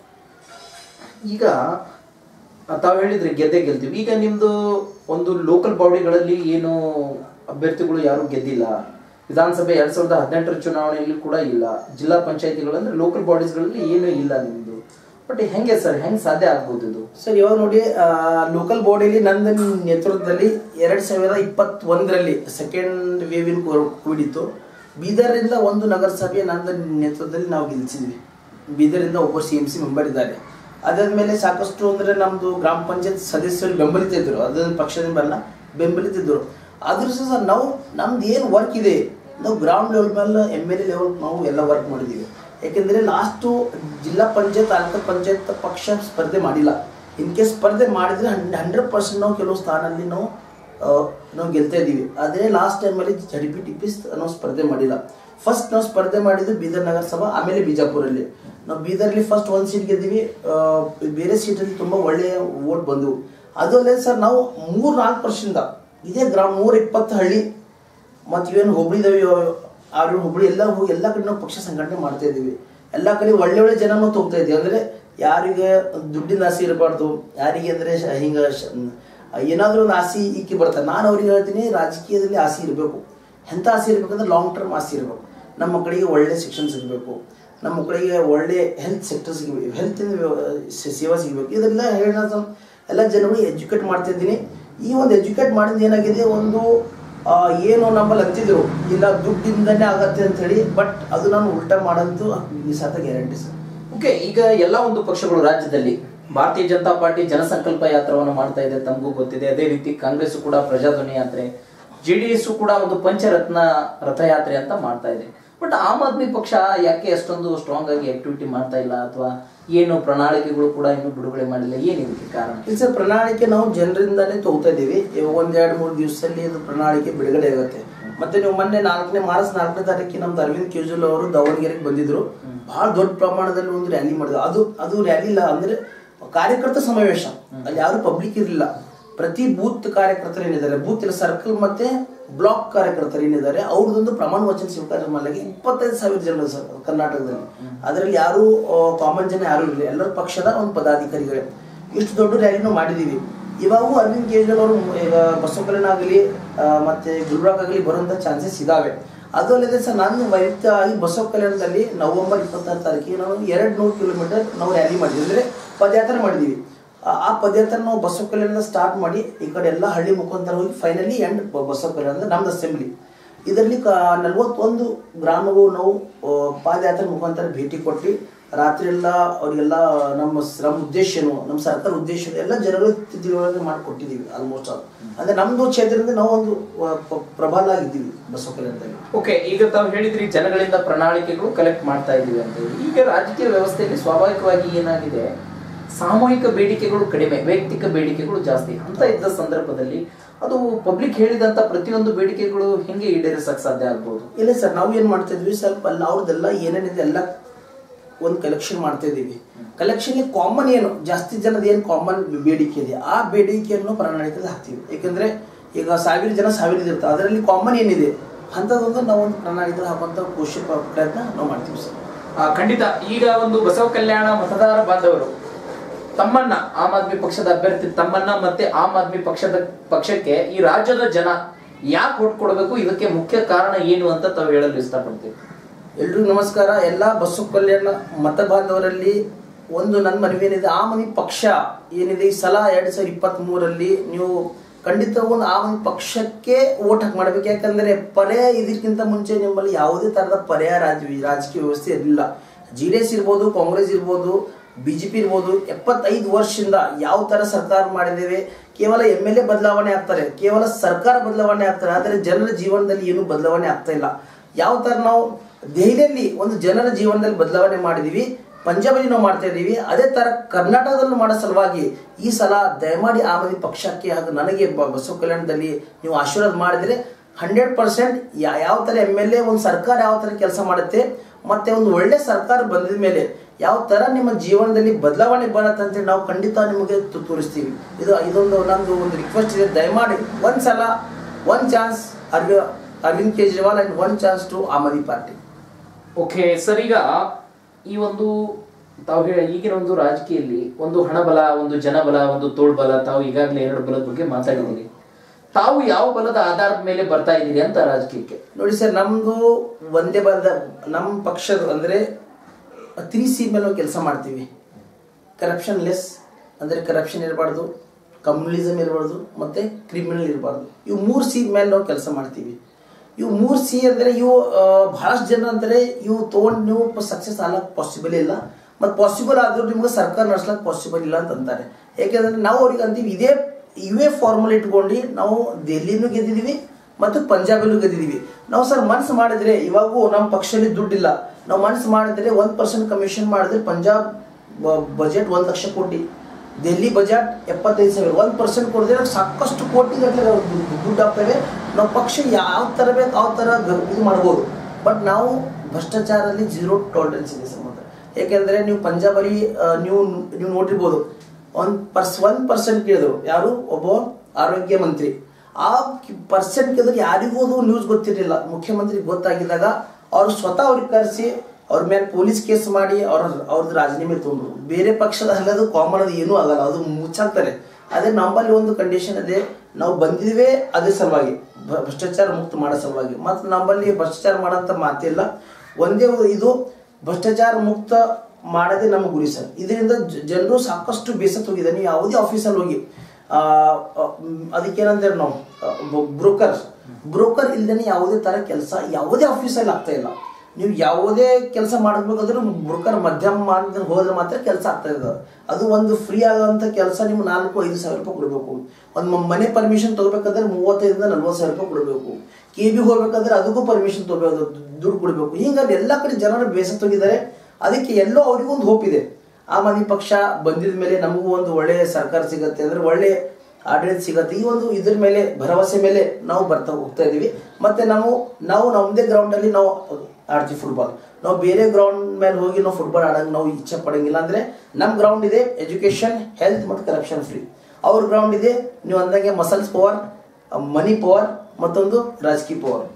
ಈಗ ತಾವು ಹೇಳಿದ್ರಿ ಗೆದ್ದೆ ಗೆಲ್ತೀವಿ ಈಗ ನಿಮ್ದು ಒಂದು ಲೋಕಲ್ ಬಾಡಿಗಳಲ್ಲಿ ಏನು ಅಭ್ಯರ್ಥಿಗಳು ಯಾರು ಗೆದ್ದಿಲ್ಲ ವಿಧಾನಸಭೆ ಎರಡ್ ಸಾವಿರದ ಹದಿನೆಂಟರ ಚುನಾವಣೆಯಲ್ಲಿ ಕೂಡ ಇಲ್ಲ ಜಿಲ್ಲಾ ಪಂಚಾಯತಿಗಳು ಅಂದ್ರೆ ಲೋಕಲ್ ಬಾಡೀಸ್ಗಳಲ್ಲಿ ಏನು ಇಲ್ಲ ನಿಮ್ದು ಬಟ್ ಹೆಂಗೆ ಸರ್ ಹೆಂಗೆ ಸಾಧ್ಯ ಆಗ್ಬೋದು ಇದು ಸರ್ ಇವಾಗ ನೋಡಿ ಲೋಕಲ್ ಬಾಡಿಯಲ್ಲಿ ನನ್ನ ನೇತೃತ್ವದಲ್ಲಿ ಎರಡ್ ಸಾವಿರದ ಇಪ್ಪತ್ತೊಂದರಲ್ಲಿ ಸೆಕೆಂಡ್ ವೇವಿನ ಕೋವಿಡ್ ಇತ್ತು ಬೀದರಿಂದ ಒಂದು ನಗರಸಭೆ ನನ್ನ ನೇತೃತ್ವದಲ್ಲಿ ನಾವು ಗೆಲ್ಲಿಸಿದ್ವಿ ಬೀದರಿಂದ ಒಬ್ಬ ಸಿ ಎಂ ಸಿ ಮೆಂಬರ್ ಇದ್ದಾರೆ ಅದಾದ್ಮೇಲೆ ಸಾಕಷ್ಟು ಅಂದ್ರೆ ನಮ್ದು ಗ್ರಾಮ ಪಂಚಾಯತ್ ಸದಸ್ಯರು ಬೆಂಬಲಿತಿದ್ರು ಅದನ್ನ ಪಕ್ಷದಿಂದ ಬರಲ್ಲ ಬೆಂಬಲಿತಿದ್ರು ಆದ್ರೂ ಸಹ ನಾವು ನಮ್ದು ಏನು ವರ್ಕ್ ಇದೆ ನಾವು ಗ್ರೌಂಡ್ ಲೆವೆಲ್ ಮೇಲೆ ಎಮ್ ಎಲ್ ಎ ಲೆವೆಲ್ ನಾವು ಎಲ್ಲ ವರ್ಕ್ ಮಾಡಿದ್ದೀವಿ ಯಾಕೆಂದ್ರೆ ಲಾಸ್ಟು ಜಿಲ್ಲಾ ಪಂಚಾಯತ್ ತಾಲೂಕು ಪಂಚಾಯತ್ ಪಕ್ಷ ಸ್ಪರ್ಧೆ ಮಾಡಿಲ್ಲ ಇನ್ ಕೇಸ್ ಸ್ಪರ್ಧೆ ಮಾಡಿದ್ರೆ ಹಂಡ್ರೆಡ್ ಪರ್ಸೆಂಟ್ ನಾವು ಕೆಲವು ಸ್ಥಾನಲ್ಲಿ ನಾವು ಆ, ನಾವು ಗೆಲ್ತಾ ಇದ್ದೀವಿ ಆದರೆ ಲಾಸ್ಟ್ ಟೈಮಲ್ಲಿ ಜಡಿ ಪಿ ಟಿ ಪಿ ನಾವು ಸ್ಪರ್ಧೆ ಮಾಡಿಲ್ಲ ಫಸ್ಟ್ ನಾವು ಸ್ಪರ್ಧೆ ಮಾಡಿದ್ದು ಬೀದರ್ ನಗರಸಭಾ ಆಮೇಲೆ ಬಿಜಾಪುರಲ್ಲಿ ನಾವು ಬೀದರ್ಲಿ ಫಸ್ಟ್ ಒಂದು ಸೀಟ್ ಗೆದ್ದೀವಿ ಆ, ಬೇರೆ ಸೀಟಲ್ಲಿ ತುಂಬ ಒಳ್ಳೆಯ ವೋಟ್ ಬಂದವು ಅದು ಅಲ್ಲದೆ ಸರ್ ನಾವು ಮೂರು ನಾಲ್ಕು ವರ್ಷದಿಂದ ಇದೇ ಗ್ರಾಮ ನೂರ ಇಪ್ಪತ್ತು ಹಳ್ಳಿ ಮತ್ತು ಇವೇನು ಹುಬ್ಳಿ ಇದಾವೆ ಆರು ಹುಬ್ಳಿ ಎಲ್ಲ ಹೋಗಿ ಎಲ್ಲ ಕಡೆ ನಾವು ಪಕ್ಷ ಸಂಘಟನೆ ಮಾಡ್ತಾ ಇದ್ದೀವಿ ಎಲ್ಲ ಕಡೆ ಒಳ್ಳೆ ಒಳ್ಳೆ ಜನ ನಾವು ಹೋಗ್ತಾ ಇದ್ದೀವಿ ಅಂದರೆ ಯಾರಿಗೆ ದುಡ್ಡಿನ ಆಸೆ ಇರಬಾರ್ದು ಯಾರಿಗೆ ಅಂದರೆ ಹಿಂಗೆ ಏನಾದರೂ ಒಂದು ಆಸೆ ಇಕ್ಕಿ ಬರ್ತಾರೆ ನಾನು ಅವ್ರಿಗೆ ಹೇಳ್ತೀನಿ ರಾಜಕೀಯದಲ್ಲಿ ಆಸೆ ಇರಬೇಕು ಎಂಥ ಆಸೆ ಇರಬೇಕಂದ್ರೆ ಲಾಂಗ್ ಟರ್ಮ್ ಆಸೆ ಇರಬೇಕು ನಮ್ಮ ಮಕ್ಕಳಿಗೆ ಒಳ್ಳೆ ಶಿಕ್ಷಣ ಸಿಗಬೇಕು ನಮ್ಮ ಮಕ್ಕಳಿಗೆ ಒಳ್ಳೆ ಹೆಲ್ತ್ ಸೆಕ್ಟರ್ ಸಿಗಬೇಕು ಹೆಲ್ತ್ ಸೇವಾ ಸಿಗಬೇಕು ಇದೆಲ್ಲ ಹೇಳ ಎಲ್ಲ ಜನಗಳಿಗೆ ಎಜುಕೇಟ್ ಮಾಡ್ತಾ ಇದ್ದೀನಿ ಈ ಒಂದು ಎಜುಕೇಟ್ ಮಾಡಿದ ಏನಾಗಿದೆ ಒಂದು ಆ, ಏನು ನಮ್ಮಲ್ಲಿ ಅಂತಿದ್ರು ಇಲ್ಲ ದುಡ್ಡಿಂದನೇ ಆಗತ್ತೆ ಅಂತ ಹೇಳಿ ಬಟ್ ಅದು ನಾನು ಉಲ್ಟಾ ಮಾಡಂತೂ ಈ ಸತ ಗ್ಯಾರಂಟಿ ಸರ್ ಓಕೆ ಈಗ ಎಲ್ಲ ಒಂದು ಪಕ್ಷಗಳು ರಾಜ್ಯದಲ್ಲಿ ಭಾರತೀಯ ಜನತಾ ಪಾರ್ಟಿ ಜನಸಂಕಲ್ಪ ಯಾತ್ರವನ್ನು ಮಾಡ್ತಾ ಇದೆ ತಮಗೂ ಗೊತ್ತಿದೆ ಅದೇ ರೀತಿ ಕಾಂಗ್ರೆಸ್ ಕೂಡ ಪ್ರಜಾಧ್ವನಿ ಯಾತ್ರೆ ಜೆ ಡಿ ಎಸ್ ಕೂಡ ಒಂದು ಪಂಚರತ್ನ ರಥಯಾತ್ರೆ ಅಂತ ಮಾಡ್ತಾ ಇದೆ ಬಟ್ ಆಮ್ ಆದ್ಮಿ ಪಕ್ಷ ಯಾಕೆ ಅಷ್ಟೊಂದು ಸ್ಟ್ರಾಂಗ್ ಆಗಿ ಆಕ್ಟಿವಿಟಿ ಮಾಡ್ತಾ ಇಲ್ಲ ಅಥವಾ ಏನು ಪ್ರಣಾಳಿಕೆಗಳು ಕೂಡ ಇನ್ನೂ ಬಿಡುಗಡೆ ಮಾಡಿಲ್ಲ ಏನು ಇದಕ್ಕೆ ಕಾರಣ ಇಲ್ಲ ಸರ್ ಪ್ರಣಾಳಿಕೆ ನಾವು ಜನರಿಂದಾನೇ ತಗೋತಾ ಇದ್ದೀವಿ ಇವಾಗ ಒಂದ್ ಎರಡು ಮೂರು ದಿವಸದಲ್ಲಿ ಇದು ಪ್ರಣಾಳಿಕೆ ಬಿಡುಗಡೆ ಆಗುತ್ತೆ ಮತ್ತೆ ನೀವು ಮೊನ್ನೆ ನಾಲ್ಕನೇ ಮಾರ್ಚ್ ನಾಲ್ಕನೇ ತಾರೀಕಿಗೆ ನಮ್ದು ಅರವಿಂದ್ ಕೇಜ್ರಿವಾಲ್ ಅವರು ದಾವಣಗೆರೆಗೆ ಬಂದಿದ್ರು ಬಹಳ ದೊಡ್ಡ ಪ್ರಮಾಣದಲ್ಲಿ ಒಂದು ರ್ಯಾಲಿ ಮಾಡಿದ್ರು ಅದು ಅದು ರ್ಯಾಲಿ ಇಲ್ಲ ಅಂದ್ರೆ ಕಾರ್ಯಕರ್ತ ಸಮಾವೇಶ ಅಲ್ಲಿ ಯಾರು ಪಬ್ಲಿಕ್ ಇರಲಿಲ್ಲ ಪ್ರತಿ ಬೂತ್ ಕಾರ್ಯಕರ್ತರು ಏನಿದ್ದಾರೆ ಬೂತ್ ಇಲ್ಲ ಸರ್ಕಲ್ ಮತ್ತೆ ಬ್ಲಾಕ್ ಕಾರ್ಯಕರ್ತರು ಏನಿದ್ದಾರೆ ಅವ್ರದ್ದೊಂದು ಪ್ರಮಾಣ ವಚನ ಸ್ವೀಕಾರ ಮಾಡಲಿಕ್ಕೆ ಇಪ್ಪತ್ತೈದು ಸಾವಿರ ಜನ ಸರ್ ಕರ್ನಾಟಕದಲ್ಲಿ ಅದರಲ್ಲಿ ಯಾರು ಕಾಮನ್ ಜನ ಯಾರು ಇರಲಿಲ್ಲ ಎಲ್ಲರ ಪಕ್ಷದ ಒಂದು ಪದಾಧಿಕಾರಿಗಳೇ ಇಷ್ಟು ದೊಡ್ಡ ರ್ಯಾಲಿ ನಾವು ಮಾಡಿದೀವಿ ಇವಾಗೂ ಅರವಿಂದ್ ಕೇಜ್ರಿವಾಲ್ ಅವರು ಈಗ ಬಸವಕಲ್ಯಾಣ ಆಗಲಿ ಮತ್ತೆ ಗುಲ್ಬರ್ಗ ಆಗಲಿ ಬರುವಂತ ಚಾನ್ಸಸ್ ಇದಾವೆ ಅದು ಅಲ್ಲದೆ ಸರ್ ನಾನು ವೈಯಕ್ತಿಕವಾಗಿ ಬಸವ ಕಲ್ಯಾಣದಲ್ಲಿ ನವೆಂಬರ್ ಇಪ್ಪತ್ತಾರು ತಾರೀಕಿಗೆ ನಾವು ಎರಡು ನೂರು ಕಿಲೋಮೀಟರ್ ನಾವು ರ್ಯಾಲಿ ಮಾಡಿದ್ವಿ ಅಂದರೆ ಪದಯಾತ್ರೆ ಮಾಡಿದ್ದೀವಿ ಆ- ಆ ಪದಯಾತ್ರೆ ನಾವು ಬಸವ ಕಲ್ಯಾಣದಿಂದ ಸ್ಟಾರ್ಟ್ ಮಾಡಿ ಈ ಕಡೆ ಎಲ್ಲ ಹಳ್ಳಿ ಮುಖಾಂತರ ಹೋಗಿ ಫೈನಲಿ ಎಂಡ್ ಬಸವ ಕಲ್ಯಾಣ ಅಂದ್ರೆ ನಮ್ದು ಅಸೆಂಬ್ಲಿ ಇದರಲ್ಲಿ ಕ ನಲವತ್ತೊಂದು ಗ್ರಾಮಗೂ ನಾವು ಆ, ಪಾದಯಾತ್ರೆ ಮುಖಾಂತರ ಭೇಟಿ ಕೊಟ್ಟು ರಾತ್ರಿ ಎಲ್ಲ ಅವರಿಗೆಲ್ಲ ನಮ್ಮ ಸ್- ನಮ್ಮ ಉದ್ದೇಶ ಏನು ನಮ್ಮ ಸರ್ಕಾರ ಉದ್ದೇಶ ಏನು ಎಲ್ಲ ಜನಗಳಿಗೆ ತಿಳುವಳಿಕೆ ಮಾಡಿಕೊಟ್ಟಿದ್ದೀವಿ ಆಲ್ಮೋಸ್ಟ್ ಆಲ್ ಅಂದ್ರೆ ನಮ್ದು ಕ್ಷೇತ್ರದಿಂದ ನಾವು ಒಂದು ಆ, ಪ- ಪ್ರಬಲ ಆಗಿದ್ದೀವಿ ಬಸವ ಕಲ್ಯಾಣದಲ್ಲಿ ಓಕೆ ಈಗ ತಾವು ಹೇಳಿದ್ರಿ ಜನಗಳಿಂದ ಪ್ರಣಾಳಿಕೆಗಳು ಕಲೆಕ್ಟ್ ಮಾಡ್ತಾ ಇದೀವಿ ಅಂತ ಹೇಳಿ ಈಗ ರಾಜಕೀಯ ವ್ಯವಸ್ಥೆಯಲ್ಲಿ ಸ್ವಾಭಾವಿಕವಾಗಿ ಏನಾಗಿದೆ ಸಾಮೂಹಿಕ ಬೇಡಿಕೆಗಳು ಕಡಿಮೆ ವೈಯಕ್ತಿಕ ಬೇಡಿಕೆಗಳು ಜಾಸ್ತಿ ಅಂತ ಇದ್ದ ಸಂದರ್ಭದಲ್ಲಿ ಅದು ಪಬ್ಲಿಕ್ ಹೇಳಿದಂತ ಪ್ರತಿಯೊಂದು ಬೇಡಿಕೆಗಳು ಹೆಂಗೆ ಈಡೇರಿಸಕ್ ಸಾಧ್ಯ ಆಗ್ಬೋದು ಇಲ್ಲ ಸರ್ ನಾವು ಏನ್ ಮಾಡ್ತಾ ಇದ್ವಿ ಸ್ವಲ್ಪ ಅಲ್ಲ ಅವ್ರದ್ದೆಲ್ಲ ಏನೇನಿದೆ ಎಲ್ಲ ಒಂದು ಕಲೆಕ್ಷನ್ ಮಾಡ್ತಾ ಇದೀವಿ ಕಲೆಕ್ಷನ್ ಕಾಮನ್ ಏನು ಜಾಸ್ತಿ ಜನದ ಏನು ಕಾಮನ್ ಬೇಡಿಕೆ ಇದೆ ಆ ಬೇಡಿಕೆಯನ್ನು ಪ್ರಣಾಳಿಕೆಯಲ್ಲಿ ಹಾಕ್ತೀವಿ ಯಾಕಂದ್ರೆ ಈಗ ಸಾವಿರ ಜನ ಸಾವಿರ ಇರ್ತಾರೆ ಅದರಲ್ಲಿ ಕಾಮನ್ ಏನಿದೆ ಅಂಥದ್ದೊಂದು ನಾವು ಒಂದು ಪ್ರಣಾಳಿಕೆಯಲ್ಲಿ ಹಾಕುವಂಥ ಕೋಶಿ ಪ್ರಯತ್ನ ನಾವು ಮಾಡ್ತೀವಿ ಸರ್ ಆ, ಖಂಡಿತ ಈಗ ಒಂದು ಬಸವ ಕಲ್ಯಾಣ ಮತದಾರ ಬಾಂಧವರು ತಮ್ಮನ್ನ ಆಮ್ ಆದ್ಮಿ ಪಕ್ಷದ ಅಭ್ಯರ್ಥಿ ತಮ್ಮನ್ನ ಮತ್ತೆ ಆಮ್ ಆದ್ಮಿ ಪಕ್ಷದ ಪಕ್ಷಕ್ಕೆ ಈ ರಾಜ್ಯದ ಜನ ಯಾಕೆ ಓಟ್ ಕೊಡಬೇಕು ಇದಕ್ಕೆ ಮುಖ್ಯ ಕಾರಣ ಏನು ಅಂತ ತಾವು ಹೇಳಲು ಇಷ್ಟಪಡ್ತೀವಿ ಎಲ್ರಿಗೂ ನಮಸ್ಕಾರ ಎಲ್ಲ ಬಸವ ಕಲ್ಯಾಣ ಮತ ಬಾಂಧವರಲ್ಲಿ ಒಂದು ನನ್ನ ಮನವಿ ಏನಿದೆ ಆ ಮನಿ ಪಕ್ಷ ಏನಿದೆ ಈ ಸಲ ಎರಡ್ ಸಾವಿರದ ಇಪ್ಪತ್ತ್ ಮೂರಲ್ಲಿ ನೀವು ಖಂಡಿತ ಒಂದು ಆ ಒಂದು ಪಕ್ಷಕ್ಕೆ ಓಟ್ ಹಾಕಿ ಮಾಡ್ಬೇಕು ಯಾಕಂದ್ರೆ ಪರ್ಯಾಯ ಇದಕ್ಕಿಂತ ಮುಂಚೆ ನಿಮ್ಮಲ್ಲಿ ಯಾವುದೇ ತರಹದ ಪರ್ಯಾಯ ರಾಜ ರಾಜಕೀಯ ವ್ಯವಸ್ಥೆ ಇರಲಿಲ್ಲ ಜೆ ಡಿ ಎಸ್ ಇರ್ಬೋದು ಕಾಂಗ್ರೆಸ್ ಇರ್ಬೋದು ಬಿಜೆಪಿ ಇರ್ಬೋದು ಎಪ್ಪತ್ತೈದು ವರ್ಷದಿಂದ ಯಾವ ತರ ಸರ್ಕಾರ ಮಾಡಿದ್ದೇವೆ ಕೇವಲ ಎಮ್ ಎಲ್ ಎ ಬದಲಾವಣೆ ಆಗ್ತಾರೆ ಕೇವಲ ಸರ್ಕಾರ ಬದಲಾವಣೆ ಆಗ್ತಾರೆ ಆದರೆ ಜನರ ಜೀವನದಲ್ಲಿ ಏನು ಬದಲಾವಣೆ ಆಗ್ತಾ ಇಲ್ಲ ಯಾವ ತರ ನಾವು ದೆಹಲಿಯಲ್ಲಿ ಒಂದು ಜನರ ಜೀವನದಲ್ಲಿ ಬದಲಾವಣೆ ಮಾಡಿದೀವಿ ಪಂಜಾಬಲ್ಲಿ ನಾವು ಮಾಡ್ತಾ ಇದ್ದೀವಿ ಅದೇ ತರ ಕರ್ನಾಟಕದಲ್ಲೂ ಮಾಡೋ ಸಲುವಾಗಿ ಈ ಸಲ ದಯಮಾಡಿ ಆಮದಿ ಪಕ್ಷಕ್ಕೆ ಹಾಗೂ ನನಗೆ ಬ- ಬಸವ ಕಲ್ಯಾಣದಲ್ಲಿ ನೀವು ಆಶೀರ್ವಾದ ಮಾಡಿದರೆ ಹಂಡ್ರೆಡ್ ಪರ್ಸೆಂಟ್ ಯಾವ ತರ ಎಮ್ ಎಲ್ ಎ ಒಂದು ಸರ್ಕಾರ ಯಾವ ತರ ಕೆಲಸ ಮಾಡುತ್ತೆ ಮತ್ತೆ ಒಂದು ಒಳ್ಳೆ ಸರ್ಕಾರ ಬಂದಿದ ಮೇಲೆ ಯಾವ ತರ ನಿಮ್ಮ ಜೀವನದಲ್ಲಿ ಬದಲಾವಣೆ ಬರುತ್ತೆ ಅಂತೇಳಿ ನಾವು ಖಂಡಿತ ನಿಮಗೆ ತು- ತೋರಿಸ್ತೀವಿ ಇದು ಇದೊಂದು ನಂದು ಒಂದು ರಿಕ್ವೆಸ್ಟ್ ಇದೆ ದಯಮಾಡಿ ಒಂದ್ಸಲ ಒನ್ ಚಾನ್ಸ್ ಅರವಿ Arvind Kejriwal and one chance to Aam Aadmi party okay sir ಈಗ ಈ ಒಂದು ತಾವು ಹೇಳ ಈಗಿನ ಒಂದು ರಾಜಕೀಯದಲ್ಲಿ ಒಂದು ಹಣಬಲ ಒಂದು ಜನಬಲ ಒಂದು ತೋಳ್ಬಲ ತಾವು ಈಗಾಗಲೇ ಎರಡು ಬಲದ ಬಗ್ಗೆ ಮಾತಾಡಿದ್ದೀರಿ ತಾವು ಯಾವ ಬಲದ ಆಧಾರದ ಮೇಲೆ ಬರ್ತಾ ಇದ್ದೀರಿ ಅಂತ ರಾಜಕೀಯಕ್ಕೆ ನೋಡಿ ಸರ್ ನಮ್ದು ಒಂದೇ ಬಲದ ನಮ್ಮ ಪಕ್ಷದ ಅಂದ್ರೆ ತ್ರೀ ಸಿ ಮೇಲೆ ನಾವು ಕೆಲಸ ಮಾಡ್ತೀವಿ ಕರಪ್ಷನ್ ಲೆಸ್ ಅಂದ್ರೆ ಕರಪ್ಷನ್ ಇರಬಾರ್ದು ಕಮ್ಯುನಿಸಮ್ ಇರಬಾರ್ದು ಮತ್ತೆ ಕ್ರಿಮಿನಲ್ ಇರಬಾರ್ದು ಇವು ಮೂರು ಸಿ ಮೇಲೆ ನಾವು ಕೆಲಸ ಮಾಡ್ತೀವಿ ಇವು ಮೂರು ಸಿ ಅಂದ್ರೆ ಇವು ಆ, ಬಹಳಷ್ಟು ಜನ ಅಂದ್ರೆ ಇವು ತೊಗೊಂಡು ನೀವು ಸಕ್ಸಸ್ ಆಗಕ್ಕೆ ಪಾಸಿಬಲ್ ಇಲ್ಲ ಮತ್ತು ಪಾಸಿಬಲ್ ಆದ್ರೂ ನಿಮ್ಗೆ ಸರ್ಕಾರ ನಡೆಸ್ಲಕ್ಕೆ ಪಾಸಿಬಲ್ ಇಲ್ಲ ಅಂತ ಅಂತಾರೆ ಯಾಕೆಂದ್ರೆ ನಾವು ಅವ್ರಿಗೆ ಅಂತೀವಿ ಇದೇ ಇವೇ ಫಾರ್ಮುಲಾ ಇಟ್ಕೊಂಡು ನಾವು ದೆಹಲಿನೂ ಗೆದ್ದಿದ್ದೀವಿ ಮತ್ತು ಪಂಜಾಬಲ್ಲೂ ಗೆದ್ದಿದ್ದೀವಿ ನಾವು ಸರ್ ಮನ್ಸು ಮಾಡಿದ್ರೆ ಇವಾಗೂ ನಮ್ಮ ಪಕ್ಷದಲ್ಲಿ ದುಡ್ಡಿಲ್ಲ ನಾವು ಮನ್ಸು ಮಾಡಿದ್ರೆ ಒಂದ್ ಪರ್ಸೆಂಟ್ ಕಮಿಷನ್ ಮಾಡಿದ್ರೆ ಪಂಜಾಬ್ ಬಜೆಟ್ ಒಂದ್ ಲಕ್ಷ ಕೋಟಿ ದೆಹಲಿ ಬಜೆಟ್ ಎಪ್ಪತ್ತೈದು ಸಾವಿರ ಒಂದ್ ಪರ್ಸೆಂಟ್ ಕೊಡಿದ್ರೆ ಸಾಕಷ್ಟು ಕೋಟಿ ಗಟ್ಟಲೆ ದುಡ್ಡು ಆಗ್ತವೆ ನಾವು ಪಕ್ಷ ಯಾವ ತರ ಬೇಕು ಯಾವ ತರ ಗ- ಇದು ಮಾಡ್ಬೋದು ಬಟ್ ನಾವು ಭ್ರಷ್ಟಾಚಾರದಲ್ಲಿ ಜೀರೋ ಟಾಲರೆನ್ಸ್ ಇದೆ ಸಂಬಂಧ ಯಾಕೆಂದ್ರೆ ನೀವು ಪಂಜಾಬಲ್ಲಿ ಆ, ನೀವು ನೀವು ನೋಡಿರ್ಬೋದು ಒಂದ್ ಪರ್ಸ್ ಒಂದ್ ಪರ್ಸೆಂಟ್ ಕೇಳಿದ್ರು ಯಾರು ಒಬ್ಬ ಆರೋಗ್ಯ ಮಂತ್ರಿ ಆ ಪರ್ಸೆಂಟ್ ಕೇಳಿದ್ರೆ ಯಾರಿಗೂ ಅದು ನ್ಯೂಸ್ ಗೊತ್ತಿರಲಿಲ್ಲ ಮುಖ್ಯಮಂತ್ರಿ ಗೊತ್ತಾಗಿದ್ದಾಗ ಅವ್ರು ಸ್ವತಃ ಅವ್ರಿಗೆ ಕರೆಸಿ ಅವ್ರ ಮೇಲೆ ಪೊಲೀಸ್ ಕೇಸ್ ಮಾಡಿ ಅವ್ರ ಅವ್ರದ್ದು ರಾಜೀನಾಮೆ ತಗೊಂಡ್ರು ಬೇರೆ ಪಕ್ಷದ ಅಲ್ಲದು ಕಾಮನ್ ಅದು ಏನೂ ಆಗಲ್ಲ ಅದು ಮುಚ್ಚಾಕ್ತಾರೆ ಅದೇ ನಮ್ಮಲ್ಲಿ ಒಂದು ಕಂಡೀಷನ್ ಇದೆ ನಾವು ಬಂದಿದ್ವೇ ಅದೇ ಸಲುವಾಗಿ ಭ- ಭ್ರಷ್ಟಾಚಾರ ಮುಕ್ತ ಮಾಡೋ ಸಲುವಾಗಿ ಮತ್ತು ನಮ್ಮಲ್ಲಿ ಭ್ರಷ್ಟಾಚಾರ ಮಾಡೋಂಥ ಮಾತಿಲ್ಲ ಒಂದೇ ಒಂದು ಇದು ಭ್ರಷ್ಟಾಚಾರ ಮುಕ್ತ ಮಾಡೋದೇ ನಮ್ಮ ಗುರಿ ಸರ್ ಇದರಿಂದ ಜನರು ಸಾಕಷ್ಟು ಬೇಸತ್ತು ಹೋಗಿದೆ ನೀವು ಯಾವುದೇ ಆಫೀಸಲ್ಲಿ ಹೋಗಿ ಆ, ಆ, ಮ್, ಅದಕ್ಕೇನಂತಾರೆ ನಾವು ಬ್ರೋಕರ್ ಬ್ರೋಕರ್ ಇಲ್ದೇನೆ ಯಾವುದೇ ತರ ಕೆಲಸ ಯಾವುದೇ ಆಫೀಸಲ್ಲಿ ಆಗ್ತಾ ಇಲ್ಲ ನೀವು ಯಾವುದೇ ಕೆಲಸ ಮಾಡಬೇಕಾದ್ರೂ ಬ್ರೋಕರ್ ಮಧ್ಯಮ ಮಾಡಿದ್ರೆ ಹೋದ್ರೆ ಮಾತ್ರ ಕೆಲಸ ಆಗ್ತಾ ಇದೆ ಅದು ಒಂದು ಫ್ರೀ ಆಗೋಂಥ ಕೆಲಸ ನಿಮ್ಗೆ ನಾಲ್ಕು ಐದು ಸಾವಿರ ರೂಪಾಯಿ ಕೊಡಬೇಕು ಒಂದು ಮ- ಮನೆ ಪರ್ಮಿಷನ್ ತಗೋಬೇಕಾದ್ರೆ ಮೂವತ್ತೈದರಿಂದ ನಲ್ವತ್ತು ಸಾವಿರ ರೂಪಾಯಿ ಕೊಡಬೇಕು ಕೆ ಬಿ ಹೋಗ್ಬೇಕಾದ್ರೆ ಅದಕ್ಕೂ ಪರ್ಮಿಷನ್ ತಗೋಬೇಕು ದುಡ್ಡು ಕೊಡಬೇಕು ಹಿಂಗಾಗಿ ಎಲ್ಲ ಕಡೆ ಜನರು ಬೇಸತ್ತೋಗಿದ್ದಾರೆ ಅದಕ್ಕೆ ಎಲ್ಲೋ ಅವರಿಗೂ ಒಂದು ಹೋಪ್ ಇದೆ ಆಮ್ ಆದ್ಮಿ ಪಕ್ಷ ಬಂದಿದ ಮೇಲೆ ನಮಗೂ ಒಂದು ಒಳ್ಳೆಯ ಸರ್ಕಾರ ಸಿಗತ್ತೆ ಅಂದ್ರೆ ಒಳ್ಳೆ ಆಡಳಿತ ಸಿಗತ್ತೆ ಈ ಒಂದು ಇದ್ರ ಮೇಲೆ ಭರವಸೆ ಮೇಲೆ ನಾವು ಬರ್ತಾ ಹೋಗ್ತಾ ಇದೀವಿ ಮತ್ತೆ ನಾವು ನಾವು ನಮ್ಮದೇ ಗ್ರೌಂಡ್ ಅಲ್ಲಿ ನಾವು ಆಡ್ತೀವಿ ಫುಟ್ಬಾಲ್ ನಾವು ಬೇರೆ ಗ್ರೌಂಡ್ ಮೇಲೆ ಹೋಗಿ ನಾವು ಫುಟ್ಬಾಲ್ ಆಡಂಗೆ ನಾವು ಇಚ್ಛೆ ಪಡಂಗಿಲ್ಲ ಅಂದ್ರೆ ನಮ್ಮ ಗ್ರೌಂಡ್ ಇದೆ ಎಜುಕೇಶನ್ ಹೆಲ್ತ್ ಮತ್ತು ಕರಪ್ಷನ್ ಫ್ರೀ ಅವ್ರ ಗ್ರೌಂಡ್ ಇದೆ ನೀವು ಅಂದಂಗೆ ಮಸಲ್ಸ್ ಪವರ್ ಮನಿ ಪವರ್ ಮತ್ತೊಂದು ರಾಜಕೀಯ ಪವರ್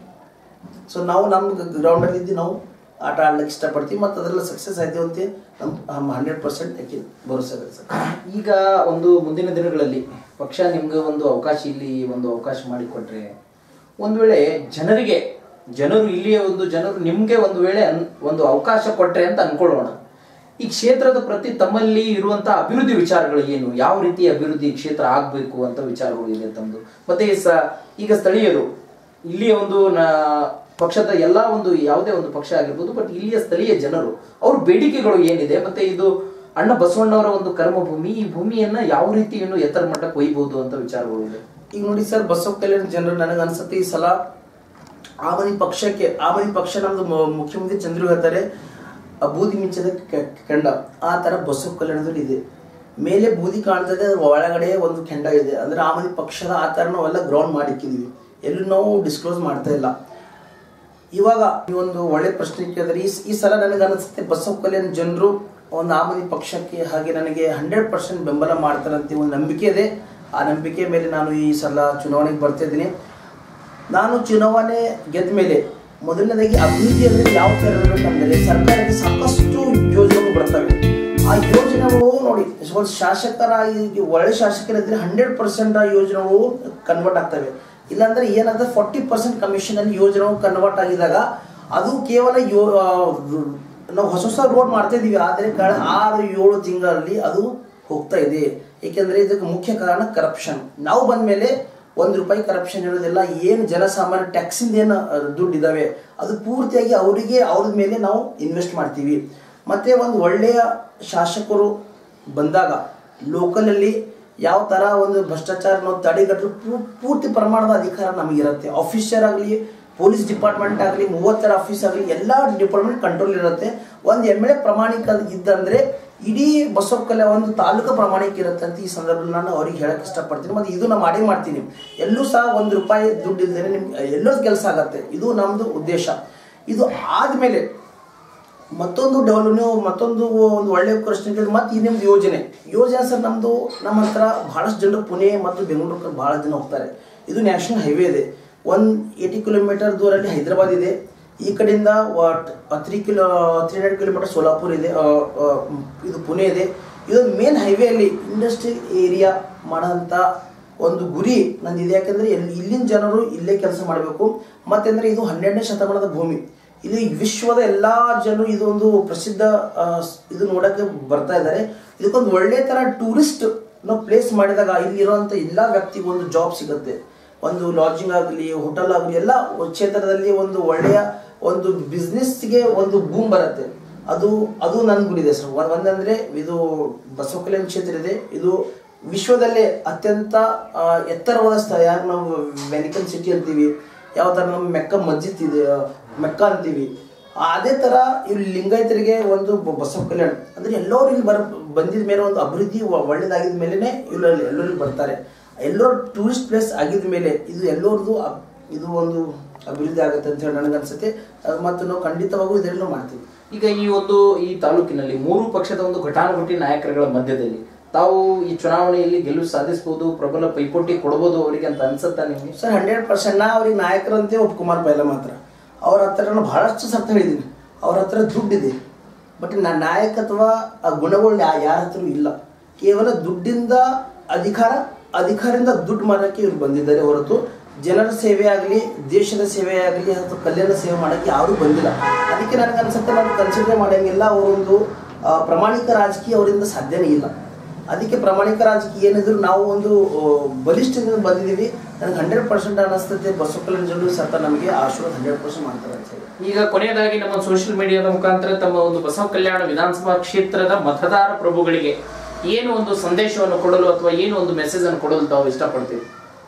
ಸೊ ನಾವು ನಮ್ಮ ಗ್ರೌಂಡಲ್ಲಿ ಇದ್ದು ನಾವು ಆಟ ಆಡ್ಲಿಕ್ಕೆ ಇಷ್ಟಪಡ್ತೀವಿ ಮತ್ತು ಅದರಲ್ಲಿ ಸಕ್ಸಸ್ ಆಯ್ತೀವಿ ಅಂತ ನಮ್ಮ ಹಂಡ್ರೆಡ್ ಪರ್ಸೆಂಟ್ ಭರೋಸೆ ಇದೆ ಸರ್ ಈಗ ಒಂದು ಮುಂದಿನ ದಿನಗಳಲ್ಲಿ ಪಕ್ಷ ನಿಮ್ಗೆ ಒಂದು ಅವಕಾಶ ಇಲ್ಲಿ ಒಂದು ಅವಕಾಶ ಮಾಡಿಕೊಟ್ರೆ ಒಂದು ವೇಳೆ ಜನರಿಗೆ ಜನರು ಇಲ್ಲಿಯ ಒಂದು ಜನರು ನಿಮ್ಗೆ ಒಂದು ವೇಳೆ ಅನ್- ಒಂದು ಅವಕಾಶ ಕೊಟ್ರೆ ಅಂತ ಅನ್ಕೊಳ್ಳೋಣ ಈ ಕ್ಷೇತ್ರದ ಪ್ರತಿ ತಮ್ಮಲ್ಲಿ ಇರುವಂತಹ ಅಭಿವೃದ್ಧಿ ವಿಚಾರಗಳು ಏನು ಯಾವ ರೀತಿ ಅಭಿವೃದ್ಧಿ ಈ ಕ್ಷೇತ್ರ ಆಗ್ಬೇಕು ಅಂತ ವಿಚಾರಗಳು ಇದೆ ತಮ್ಮದು ಮತ್ತೆ ಈ ಸ ಈಗ ಸ್ಥಳೀಯರು ಇಲ್ಲಿಯ ಒಂದು ನ- ಪಕ್ಷದ ಎಲ್ಲಾ ಒಂದು ಯಾವುದೇ ಒಂದು ಪಕ್ಷ ಆಗಿರ್ಬೋದು ಬಟ್ ಇಲ್ಲಿಯ ಸ್ಥಳೀಯ ಜನರು ಅವ್ರ ಬೇಡಿಕೆಗಳು ಏನಿದೆ ಮತ್ತೆ ಇದು ಅಣ್ಣ ಬಸವಣ್ಣವರ ಒಂದು ಕರ್ಮಭೂಮಿ ಈ ಭೂಮಿಯನ್ನ ಯಾವ ರೀತಿ ಇನ್ನು ಎತ್ತರ ಮಟ್ಟಕ್ಕೆ ಒಯ್ಬಹುದು ಅಂತ ವಿಚಾರಗಳು ಇದೆ ಈಗ ನೋಡಿ ಸರ್ ಬಸವ ಕಲ್ಯಾಣ ಜನರು ನನಗೆ ಅನ್ಸುತ್ತೆ ಈ ಸಲ ಆಮನಿ ಪಕ್ಷಕ್ಕೆ ಆಮನಿ ಪಕ್ಷ ನಮ್ದು ಮ- ಮುಖ್ಯಮಂತ್ರಿ ಚಂದ್ರು ಹೇಳ್ತಾರೆ ಆ ಬೂದಿ ಮಿಂಚದ ಕೆ- ಕೆಂಡ ಆ ತರ ಬಸವ ಕಲ್ಯಾಣದಲ್ಲಿ ಇದೆ ಮೇಲೆ ಬೂದಿ ಕಾಣ್ತದೆ ಅದ್ರ ಒಳಗಡೆ ಒಂದು ಕೆಂಡ ಇದೆ ಅಂದ್ರೆ ಆಮನಿ ಪಕ್ಷದ ಆ ತರ ನಾವೆಲ್ಲ ಗ್ರೌಂಡ್ ಮಾಡಿಕ್ಕಿದೀವಿ ಎಲ್ಲೂ ನಾವು ಡಿಸ್ಕ್ಲೋಸ್ ಮಾಡ್ತಾ ಇಲ್ಲ ಇವಾಗ ಈ ಒಂದು ಒಳ್ಳೆ ಪ್ರಶ್ನೆ ಕೇಳಿದ್ರೆ ಈ ಈ ಸಲ ನನಗೆ ಅನಿಸುತ್ತೆ ಬಸವ ಕಲ್ಯಾಣ ಜನರು ಒಂದು ಆಮದಿ ಪಕ್ಷಕ್ಕೆ ಹಾಗೆ ನನಗೆ ಹಂಡ್ರೆಡ್ ಪರ್ಸೆಂಟ್ ಬೆಂಬಲ ಮಾಡ್ತಾರೆ ಅಂತ ಒಂದು ನಂಬಿಕೆ ಇದೆ ಆ ನಂಬಿಕೆ ಮೇಲೆ ನಾನು ಈ ಸಲ ಚುನಾವಣೆಗೆ ಬರ್ತಾ ಇದ್ದೀನಿ ನಾನು ಚುನಾವಣೆ ಗೆದ್ದ ಮೇಲೆ ಮೊದಲನೇದಾಗಿ ಅಭಿವೃದ್ಧಿ ಅಂದರೆ ಯಾವ ಥರ ಇರಬೇಕಂದ್ರೆ ಸರ್ಕಾರಕ್ಕೆ ಸಾಕಷ್ಟು ಯೋಜನೆಗಳು ಬರ್ತವೆ ಆ ಯೋಜನೆಗಳು ನೋಡಿ ಒಂದು ಶಾಸಕರಾಗಿ ಒಳ್ಳೆ ಶಾಸಕರಿದ್ರೆ ಹಂಡ್ರೆಡ್ ಪರ್ಸೆಂಟ್ ಆ ಯೋಜನೆಗಳು ಕನ್ವರ್ಟ್ ಆಗ್ತವೆ ಇಲ್ಲಾಂದ್ರೆ ಏನಾದ್ರೆ ಫಾರ್ಟಿ ಪರ್ಸೆಂಟ್ ಕಮಿಷನ್ ಅಲ್ಲಿ ಯೋಜನೆಗಳು ಕನ್ವರ್ಟ್ ಆಗಿದಾಗ ಅದು ಕೇವಲ ಯೋ ಆ, ನಾವು ಹೊಸ ಹೊಸ ರೋಡ್ ಮಾಡ್ತಾ ಇದೀವಿ ಆದರೆ ಕಳೆದ ಆರು ಏಳು ತಿಂಗಳಲ್ಲಿ ಅದು ಹೋಗ್ತಾ ಇದೆ ಏಕೆಂದ್ರೆ ಇದಕ್ಕೆ ಮುಖ್ಯ ಕಾರಣ ಕರಪ್ಷನ್ ನಾವು ಬಂದ್ಮೇಲೆ ಒಂದು ರೂಪಾಯಿ ಕರಪ್ಷನ್ ಇರೋದಿಲ್ಲ ಏನು ಜನಸಾಮಾನ್ಯ ಟ್ಯಾಕ್ಸಿಂದ ಏನು ದುಡ್ಡು ಇದಾವೆ ಅದು ಪೂರ್ತಿಯಾಗಿ ಅವರಿಗೆ ಅವ್ರ ಮೇಲೆ ನಾವು ಇನ್ವೆಸ್ಟ್ ಮಾಡ್ತೀವಿ ಮತ್ತೆ ಒಂದು ಒಳ್ಳೆಯ ಶಾಸಕರು ಬಂದಾಗ ಲೋಕಲಲ್ಲಿ ಯಾವ ತರ ಒಂದು ಭ್ರಷ್ಟಾಚಾರ ನಾವು ತಡೆಗಟ್ಟಲು ಪೂ- ಪೂರ್ತಿ ಪ್ರಮಾಣದ ಅಧಿಕಾರ ನಮಗಿರುತ್ತೆ ಆಫೀಸರ್ ಆಗಲಿ ಪೊಲೀಸ್ ಡಿಪಾರ್ಟ್ಮೆಂಟ್ ಆಗಲಿ ಮೂವತ್ತರ ಆಫೀಸ್ ಆಗಲಿ ಎಲ್ಲ ಡಿಪಾರ್ಟ್ಮೆಂಟ್ ಕಂಟ್ರೋಲ್ ಇರುತ್ತೆ ಒಂದು ಎಮ್ ಎಲ್ ಎ ಪ್ರಾಮಾಣಿಕ ಇದ್ದಂದ್ರೆ ಇಡೀ ಬಸವಕಲ್ಯ ಒಂದು ತಾಲೂಕು ಪ್ರಾಮಾಣಿಕ ಇರುತ್ತೆ ಅಂತ ಈ ಸಂದರ್ಭದಲ್ಲಿ ನಾನು ಅವ್ರಿಗೆ ಹೇಳಕ್ ಇಷ್ಟಪಡ್ತೀನಿ ಮತ್ತು ಇದು ನಾನು ಮಾಡೇ ಮಾಡ್ತೀನಿ ಎಲ್ಲೂ ಸಹ ಒಂದು ರೂಪಾಯಿ ದುಡ್ಡು ಇಲ್ದೇನೆ ನಿಮ್ ಎಲ್ಲೋ ಕೆಲಸ ಆಗತ್ತೆ ಇದು ನಮ್ಮದು ಉದ್ದೇಶ ಇದು ಆದಮೇಲೆ ಮತ್ತೊಂದು ಡೆವಲಪ್ ನೀವು ಮತ್ತೊಂದು ಒಂದು ಒಳ್ಳೆಯ ಪ್ರಶ್ನೆ ಕೇಳಿದ್ರೆ ಮತ್ತೆ ಈ ನಿಮ್ದು ಯೋಜನೆ ಯೋಜನೆ ಸರ್ ನಮ್ಮದು ನಮ್ಮ ಹತ್ರ ಬಹಳಷ್ಟು ಜನರು ಪುಣೆ ಮತ್ತು ಬೆಂಗಳೂರು ಭಾಳ ಜನ ಹೋಗ್ತಾರೆ ಇದು ನ್ಯಾಷನಲ್ ಹೈವೇ ಇದೆ ಒನ್ ಏಯ್ಟಿ ಕಿಲೋಮೀಟರ್ ದೂರಲ್ಲಿ ಹೈದರಾಬಾದ್ ಇದೆ ಈ ಕಡೆಯಿಂದ three kilo three hundred kilometre Solapur ಇದೆ ಆ, ಆ, ಇದು ಪುಣೆ ಇದೆ ಇದು ಮೇನ್ ಹೈವೇಲಿ ಇಂಡಸ್ಟ್ರಿ ಏರಿಯಾ ಮಾಡೋಂಥ ಒಂದು ಗುರಿ ನಂದಿದೆ ಯಾಕಂದ್ರೆ ಎಲ್ಲಿ ಇಲ್ಲಿನ ಜನರು ಇಲ್ಲೇ ಕೆಲಸ ಮಾಡಬೇಕು ಮತ್ತೆಂದ್ರೆ ಇದು ಹನ್ನೆರಡನೇ ಶತಮಾನದ ಭೂಮಿ ಇಲ್ಲಿ ವಿಶ್ವದ ಎಲ್ಲಾ ಜನರು ಇದು ಒಂದು ಪ್ರಸಿದ್ಧ ಆ, ಸ್- ಇದು ನೋಡಕ್ಕೆ ಬರ್ತಾ ಇದ್ದಾರೆ ಇದಕ್ಕೊಂದು ಒಳ್ಳೆ ತರ ಟೂರಿಸ್ಟ್ ನಾವು ಪ್ಲೇಸ್ ಮಾಡಿದಾಗ ಇಲ್ಲಿರುವಂತ ಎಲ್ಲಾ ವ್ಯಕ್ತಿಗೂ ಒಂದು ಜಾಬ್ ಸಿಗುತ್ತೆ ಒಂದು ಲಾಡ್ಜಿಂಗ್ ಆಗಲಿ ಹೋಟೆಲ್ ಆಗಲಿ ಎಲ್ಲ ಕ್ಷೇತ್ರದಲ್ಲಿ ಒಂದು ಒಳ್ಳೆಯ ಒಂದು ಬಿಸ್ನೆಸ್ಗೆ ಒಂದು ಬೂಮ್ ಬರುತ್ತೆ ಅದು ಅದು ನನ್ನ ಗುರಿ ಇದೆ ಸರ್ ಒಂದ್- ಒಂದಂದ್ರೆ ಇದು ಬಸವ ಕಲ್ಯಾಣ ಕ್ಷೇತ್ರ ಇದೆ ಇದು ವಿಶ್ವದಲ್ಲೇ ಅತ್ಯಂತ ಆ, ಎತ್ತರವಾದ ಸ್ಥಳ ಯಾರು ನಾವು ವೆನಿಕಲ್ ಸಿಟಿ ಅಂತೀವಿ ಯಾವ ಥರ ನಮ್ಮ ಮೆಕ್ಕ ಮಸ್ಜಿದ್ ಇದೆ ಆ, ಮೆಕ್ಕ ಅಂತೀವಿ ಆ, ಅದೇ ಥರ ಇಲ್ಲಿ ಲಿಂಗಾಯತರಿಗೆ ಒಂದು ಬ- ಬಸವ ಕಲ್ಯಾಣ ಅಂದ್ರೆ ಎಲ್ಲರೂ ಇಲ್ಲಿ ಬರ ಬಂದಿದ ಮೇಲೆ ಒಂದು ಅಭಿವೃದ್ಧಿ ಒ- ಒಳ್ಳೇದಾಗಿದ ಮೇಲೆನೆ ಇಲ್ಲಿ ಎಲ್ಲರೂ ಇಲ್ಲಿ ಬರ್ತಾರೆ ಎಲ್ಲರೂ ಟೂರಿಸ್ಟ್ ಪ್ಲೇಸ್ ಆಗಿದ ಮೇಲೆ ಇದು ಎಲ್ಲರದು ಇದು ಒಂದು ಅಭಿವೃದ್ಧಿ ಆಗುತ್ತೆ ಅಂತ ಹೇಳಿ ನನಗನ್ಸುತ್ತೆ ಅದು ಮತ್ತು ನಾವು ಖಂಡಿತವಾಗೂ ಇದರಲ್ಲಿ ನಾವು ಮಾಡ್ತೀವಿ ಈಗ ಈ ಒಂದು ಈ ತಾಲೂಕಿನಲ್ಲಿ ಮೂರು ಪಕ್ಷದ ಒಂದು ಘಟಾನುಘಟಿ ನಾಯಕರುಗಳ ಮಧ್ಯದಲ್ಲಿ ತಾವು ಈ ಚುನಾವಣೆಯಲ್ಲಿ ಗೆಲುವು ಸಾಧಿಸಬಹುದು ಪ್ರಬಲ ಪೈಪೋಟಿ ಕೊಡಬಹುದು ಅವರಿಗೆ ಅಂತ ಅನ್ಸುತ್ತಾ ನಿಮಗೆ ಸರ್ ಹಂಡ್ರೆಡ್ ಪರ್ಸೆಂಟ್ ನಾ ಅವ್ರಿಗೆ ನಾಯಕರಂತೆ ಒಪ್ಕುಮಾರ್ ಪೈಲ ಮಾತ್ರ ಅವ್ರ ಹತ್ರ ನಾನು ಬಹಳಷ್ಟು ಸರ್ತ ಹೇಳಿದ್ದೀನಿ ಅವ್ರ ಹತ್ರ ದುಡ್ಡಿದೆ ಬಟ್ ನಾ ನಾಯಕತ್ವ ಆ ಗುಣಗಳು ಯಾ ಯಾರ ಹತ್ರ ಇಲ್ಲ ಕೇವಲ ದುಡ್ಡಿಂದ ಅಧಿಕಾರ ಅಧಿಕಾರದಿಂದ ದುಡ್ಡು ಮಾಡೋಕ್ಕೆ ಇವ್ರು ಬಂದಿದ್ದಾರೆ ಹೊರತು ಜನರ ಸೇವೆ ಆಗಲಿ ದೇಶದ ಸೇವೆ ಆಗಲಿ ಅಥವಾ ಕಲ್ಯಾಣ ಸೇವೆ ಮಾಡೋಕ್ಕೆ ಯಾರೂ ಬಂದಿಲ್ಲ ಅದಕ್ಕೆ ನನಗೆ ಅನ್ಸುತ್ತೆ ನಾನು ಕನ್ಸಿಡರ್ ಮಾಡಂಗಿಲ್ಲ ಅವರೊಂದು ಆ, ಪ್ರಾಮಾಣಿಕ ರಾಜಕೀಯ ಅವರಿಂದ ಸಾಧ್ಯನೇ ಇಲ್ಲ ಅದಕ್ಕೆ ಪ್ರಾಮಾಣಿಕ ರಾಜಕೀಯ ಏನಿದ್ರು ನಾವು ಒಂದು ಆ, ಬಲಿಷ್ಠದಿಂದ ಬಂದಿದ್ದೀವಿ ನನಗೆ ಹಂಡ್ರೆಡ್ ಪರ್ಸೆಂಟ್ ಅನಿಸ್ತದೆ ಬಸವ ಕಲ್ಯಾಣ ಜನರು ಸತ ನಮಗೆ ಆಶೀರ್ವಾದ ಹಂಡ್ರೆಡ್ ಪರ್ಸೆಂಟ್ ಮಾಡ್ತಾರೆ ಅಂತ ಹೇಳಿ ಈಗ ಕೊನೆಯದಾಗಿ ನಮ್ಮ ಸೋಷಿಯಲ್ ಮೀಡಿಯಾದ ಮುಖಾಂತರ ತಮ್ಮ ಒಂದು ಬಸವ ಕಲ್ಯಾಣ ವಿಧಾನಸಭಾ ಕ್ಷೇತ್ರದ ಮತದಾರ ಪ್ರಭುಗಳಿಗೆ ಏನು ಒಂದು ಸಂದೇಶವನ್ನು ಕೊಡಲು ಅಥವಾ ಏನು ಒಂದು ಮೆಸೇಜ್ ಅನ್ನು ಕೊಡಲು ತಾವು ಇಷ್ಟಪಡ್ತೀವಿ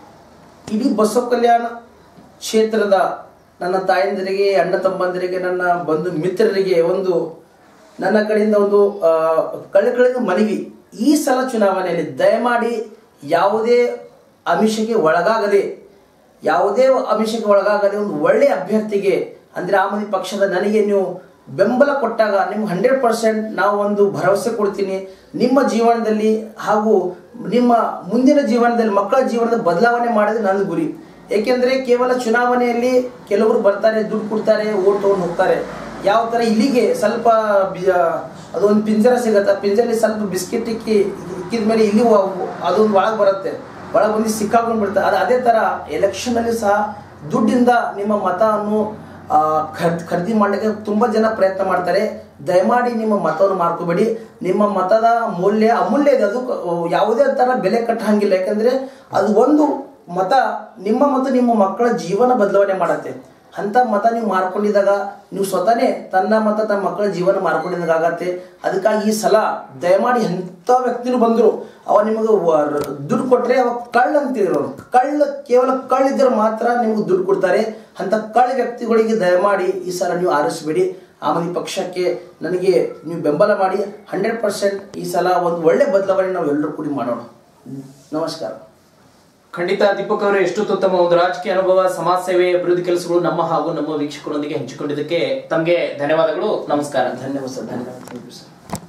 ಇಡೀ ಬಸವ ಕಲ್ಯಾಣ ಕ್ಷೇತ್ರದ ನನ್ನ ತಾಯಂದಿರಿಗೆ ಅಣ್ಣ ತಮ್ಮಂದಿರಿಗೆ ನನ್ನ ಬಂಧು ಮಿತ್ರರಿಗೆ ಒಂದು ನನ್ನ ಕಡೆಯಿಂದ ಒಂದು ಆ, ಕಳಕಳಿದ ಮನವಿ ಈ ಸಲ ಚುನಾವಣೆಯಲ್ಲಿ ದಯಮಾಡಿ ಯಾವುದೇ ಆಮಿಷಕ್ಕೆ ಒಳಗಾಗದೆ ಯಾವುದೇ ಆಮಿಷಕ್ಕೆ ಒಳಗಾಗದೆ ಒಂದು ಒಳ್ಳೆಯ ಅಭ್ಯರ್ಥಿಗೆ ಅಂದ್ರೆ ಆಮದಿ ಪಕ್ಷದ ನನಗೆ ನೀವು ಬೆಂಬಲ ಕೊಟ್ಟಾಗ ನಿಮ್ಗೆ ಹಂಡ್ರೆಡ್ ಪರ್ಸೆಂಟ್ ನಾವು ಒಂದು ಭರವಸೆ ಕೊಡ್ತೀನಿ ನಿಮ್ಮ ಜೀವನದಲ್ಲಿ ಹಾಗೂ ನಿಮ್ಮ ಮುಂದಿನ ಜೀವನದಲ್ಲಿ ಮಕ್ಕಳ ಜೀವನದ ಬದಲಾವಣೆ ಮಾಡೋದು ನನ್ನ ಗುರಿ ಏಕೆಂದ್ರೆ ಕೇವಲ ಚುನಾವಣೆಯಲ್ಲಿ ಕೆಲವರು ಬರ್ತಾರೆ ದುಡ್ಡು ಕೊಡ್ತಾರೆ ಓಟ್ ತಗೊಂಡು ಹೋಗ್ತಾರೆ ಯಾವ ತರ ಇಲ್ಲಿಗೆ ಸ್ವಲ್ಪ ಬಿ- ಅದೊಂದು ಪಿಂಜರ ಸಿಗತ್ತೆ ಆ ಪಿಂಜರಲ್ಲಿ ಸ್ವಲ್ಪ ಬಿಸ್ಕೆಟ್ ಇಕ್ಕಿ ಇಕ್ಕಿದ ಮೇಲೆ ಇಲ್ಲಿ ವ- ಅದೊಂದು ಒಳಗೆ ಬರುತ್ತೆ ಒಳಗೆ ಬಂದು ಸಿಕ್ಕಾಕೊಂಡು ಬಿಡುತ್ತೆ ಅದು ಅದೇ ತರ ಎಲೆಕ್ಷನ್ ಅಲ್ಲಿ ಸಹ ದುಡ್ಡಿಂದ ನಿಮ್ಮ ಮತವನ್ನು ಆ, ಖರ್- ಖರೀದಿ ಮಾಡಲಿಕ್ಕೆ ತುಂಬಾ ಜನ ಪ್ರಯತ್ನ ಮಾಡ್ತಾರೆ ದಯಮಾಡಿ ನಿಮ್ಮ ಮತವನ್ನು ಮಾರ್ಕೋಬೇಡಿ ನಿಮ್ಮ ಮತದ ಮೌಲ್ಯ ಅಮೂಲ್ಯ ಇದೆ ಅದು ಕ- ಯಾವುದೇ ತರ ಬೆಲೆ ಕಟ್ಟಂಗಿಲ್ಲ ಯಾಕಂದ್ರೆ ಅದು ಒಂದು ಮತ ನಿಮ್ಮ ಮತ್ತು ನಿಮ್ಮ ಮಕ್ಕಳ ಜೀವನ ಬದಲಾವಣೆ ಮಾಡತ್ತೆ ಅಂತ ಮತ ನೀವು ಮಾರ್ಕೊಂಡಿದ್ದಾಗ ನೀವು ಸ್ವತಃನೇ ತನ್ನ ಮತ ತನ್ನ ಮಕ್ಕಳ ಜೀವನ ಮಾರ್ಕೊಂಡಿದ್ದಾಗ ಆಗತ್ತೆ ಅದಕ್ಕಾಗಿ ಈ ಸಲ ದಯಮಾಡಿ ಎಂಥ ವ್ಯಕ್ತಿನೂ ಬಂದ್ರು ಅವ ನಿಮಗೆ ವ- ದುಡ್ಡು ಕೊಟ್ರೆ ಅವ ಕಳ್ಳ ಅಂತಿದ್ರು ಅವ್ರು ಕಳ್ಳ ಕೇವಲ ಕಳ್ಳಿದ್ರೆ ಮಾತ್ರ ನಿಮ್ಗೆ ದುಡ್ಡು ಕೊಡ್ತಾರೆ ಅಂತ ಕಳ್ಳ ವ್ಯಕ್ತಿಗಳಿಗೆ ದಯಮಾಡಿ ಈ ಸಲ ನೀವು ಆರಿಸಬೇಡಿ ಆಮದಿ ಪಕ್ಷಕ್ಕೆ ನನಗೆ ನೀವು ಬೆಂಬಲ ಮಾಡಿ ಹಂಡ್ರೆಡ್ ಪರ್ಸೆಂಟ್ ಈ ಸಲ ಒಂದು ಒಳ್ಳೆ ಬದಲಾವಣೆ ನಾವು ಎಲ್ಲರೂ ಕೂಡಿ ಮಾಡೋಣ ನಮಸ್ಕಾರ ಖಂಡಿತ ದೀಪಕ್ ಅವರೇ ಎಷ್ಟು ತಮ್ಮ ಒಂದು ರಾಜಕೀಯ ಅನುಭವ ಸಮಾಜ ಸೇವೆ ಅಭಿವೃದ್ಧಿ ಕೆಲಸಗಳು ನಮ್ಮ ಹಾಗೂ ನಮ್ಮ ವೀಕ್ಷಕರೊಂದಿಗೆ ಹಂಚಿಕೊಂಡಿದ್ದಕ್ಕೆ ತಮಗೆ ಧನ್ಯವಾದಗಳು ನಮಸ್ಕಾರ ಧನ್ಯವಾದ ಸರ್ ಧನ್ಯವಾದ ಥ್ಯಾಂಕ್ ಯು ಸರ್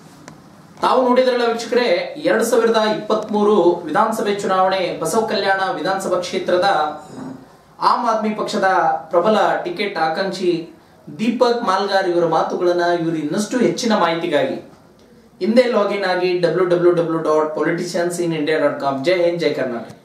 ತಾವು ನೋಡಿದ್ರಲ್ಲ ವೀಕ್ಷಕರೇ ಎರಡ್ ಸಾವಿರದ ಇಪ್ಪತ್ತ್ ಮೂರು ವಿಧಾನಸಭೆ ಚುನಾವಣೆ ಬಸವ ಕಲ್ಯಾಣ ವಿಧಾನಸಭಾ ಕ್ಷೇತ್ರದ ಆಮ್ ಆದ್ಮಿ ಪಕ್ಷದ ಪ್ರಬಲ ಟಿಕೆಟ್ ಆಕಾಂಕ್ಷಿ ದೀಪಕ್ ಮಾಲ್ಗಾರ್ ಇವರ ಮಾತುಗಳನ್ನ ಇವರು ಇನ್ನಷ್ಟು ಹೆಚ್ಚಿನ ಮಾಹಿತಿಗಾಗಿ ಹಿಂದೆ ಲಾಗಿನ್ ಆಗಿ W W W dot politicians in India dot com Jai Hind Jai Karnataka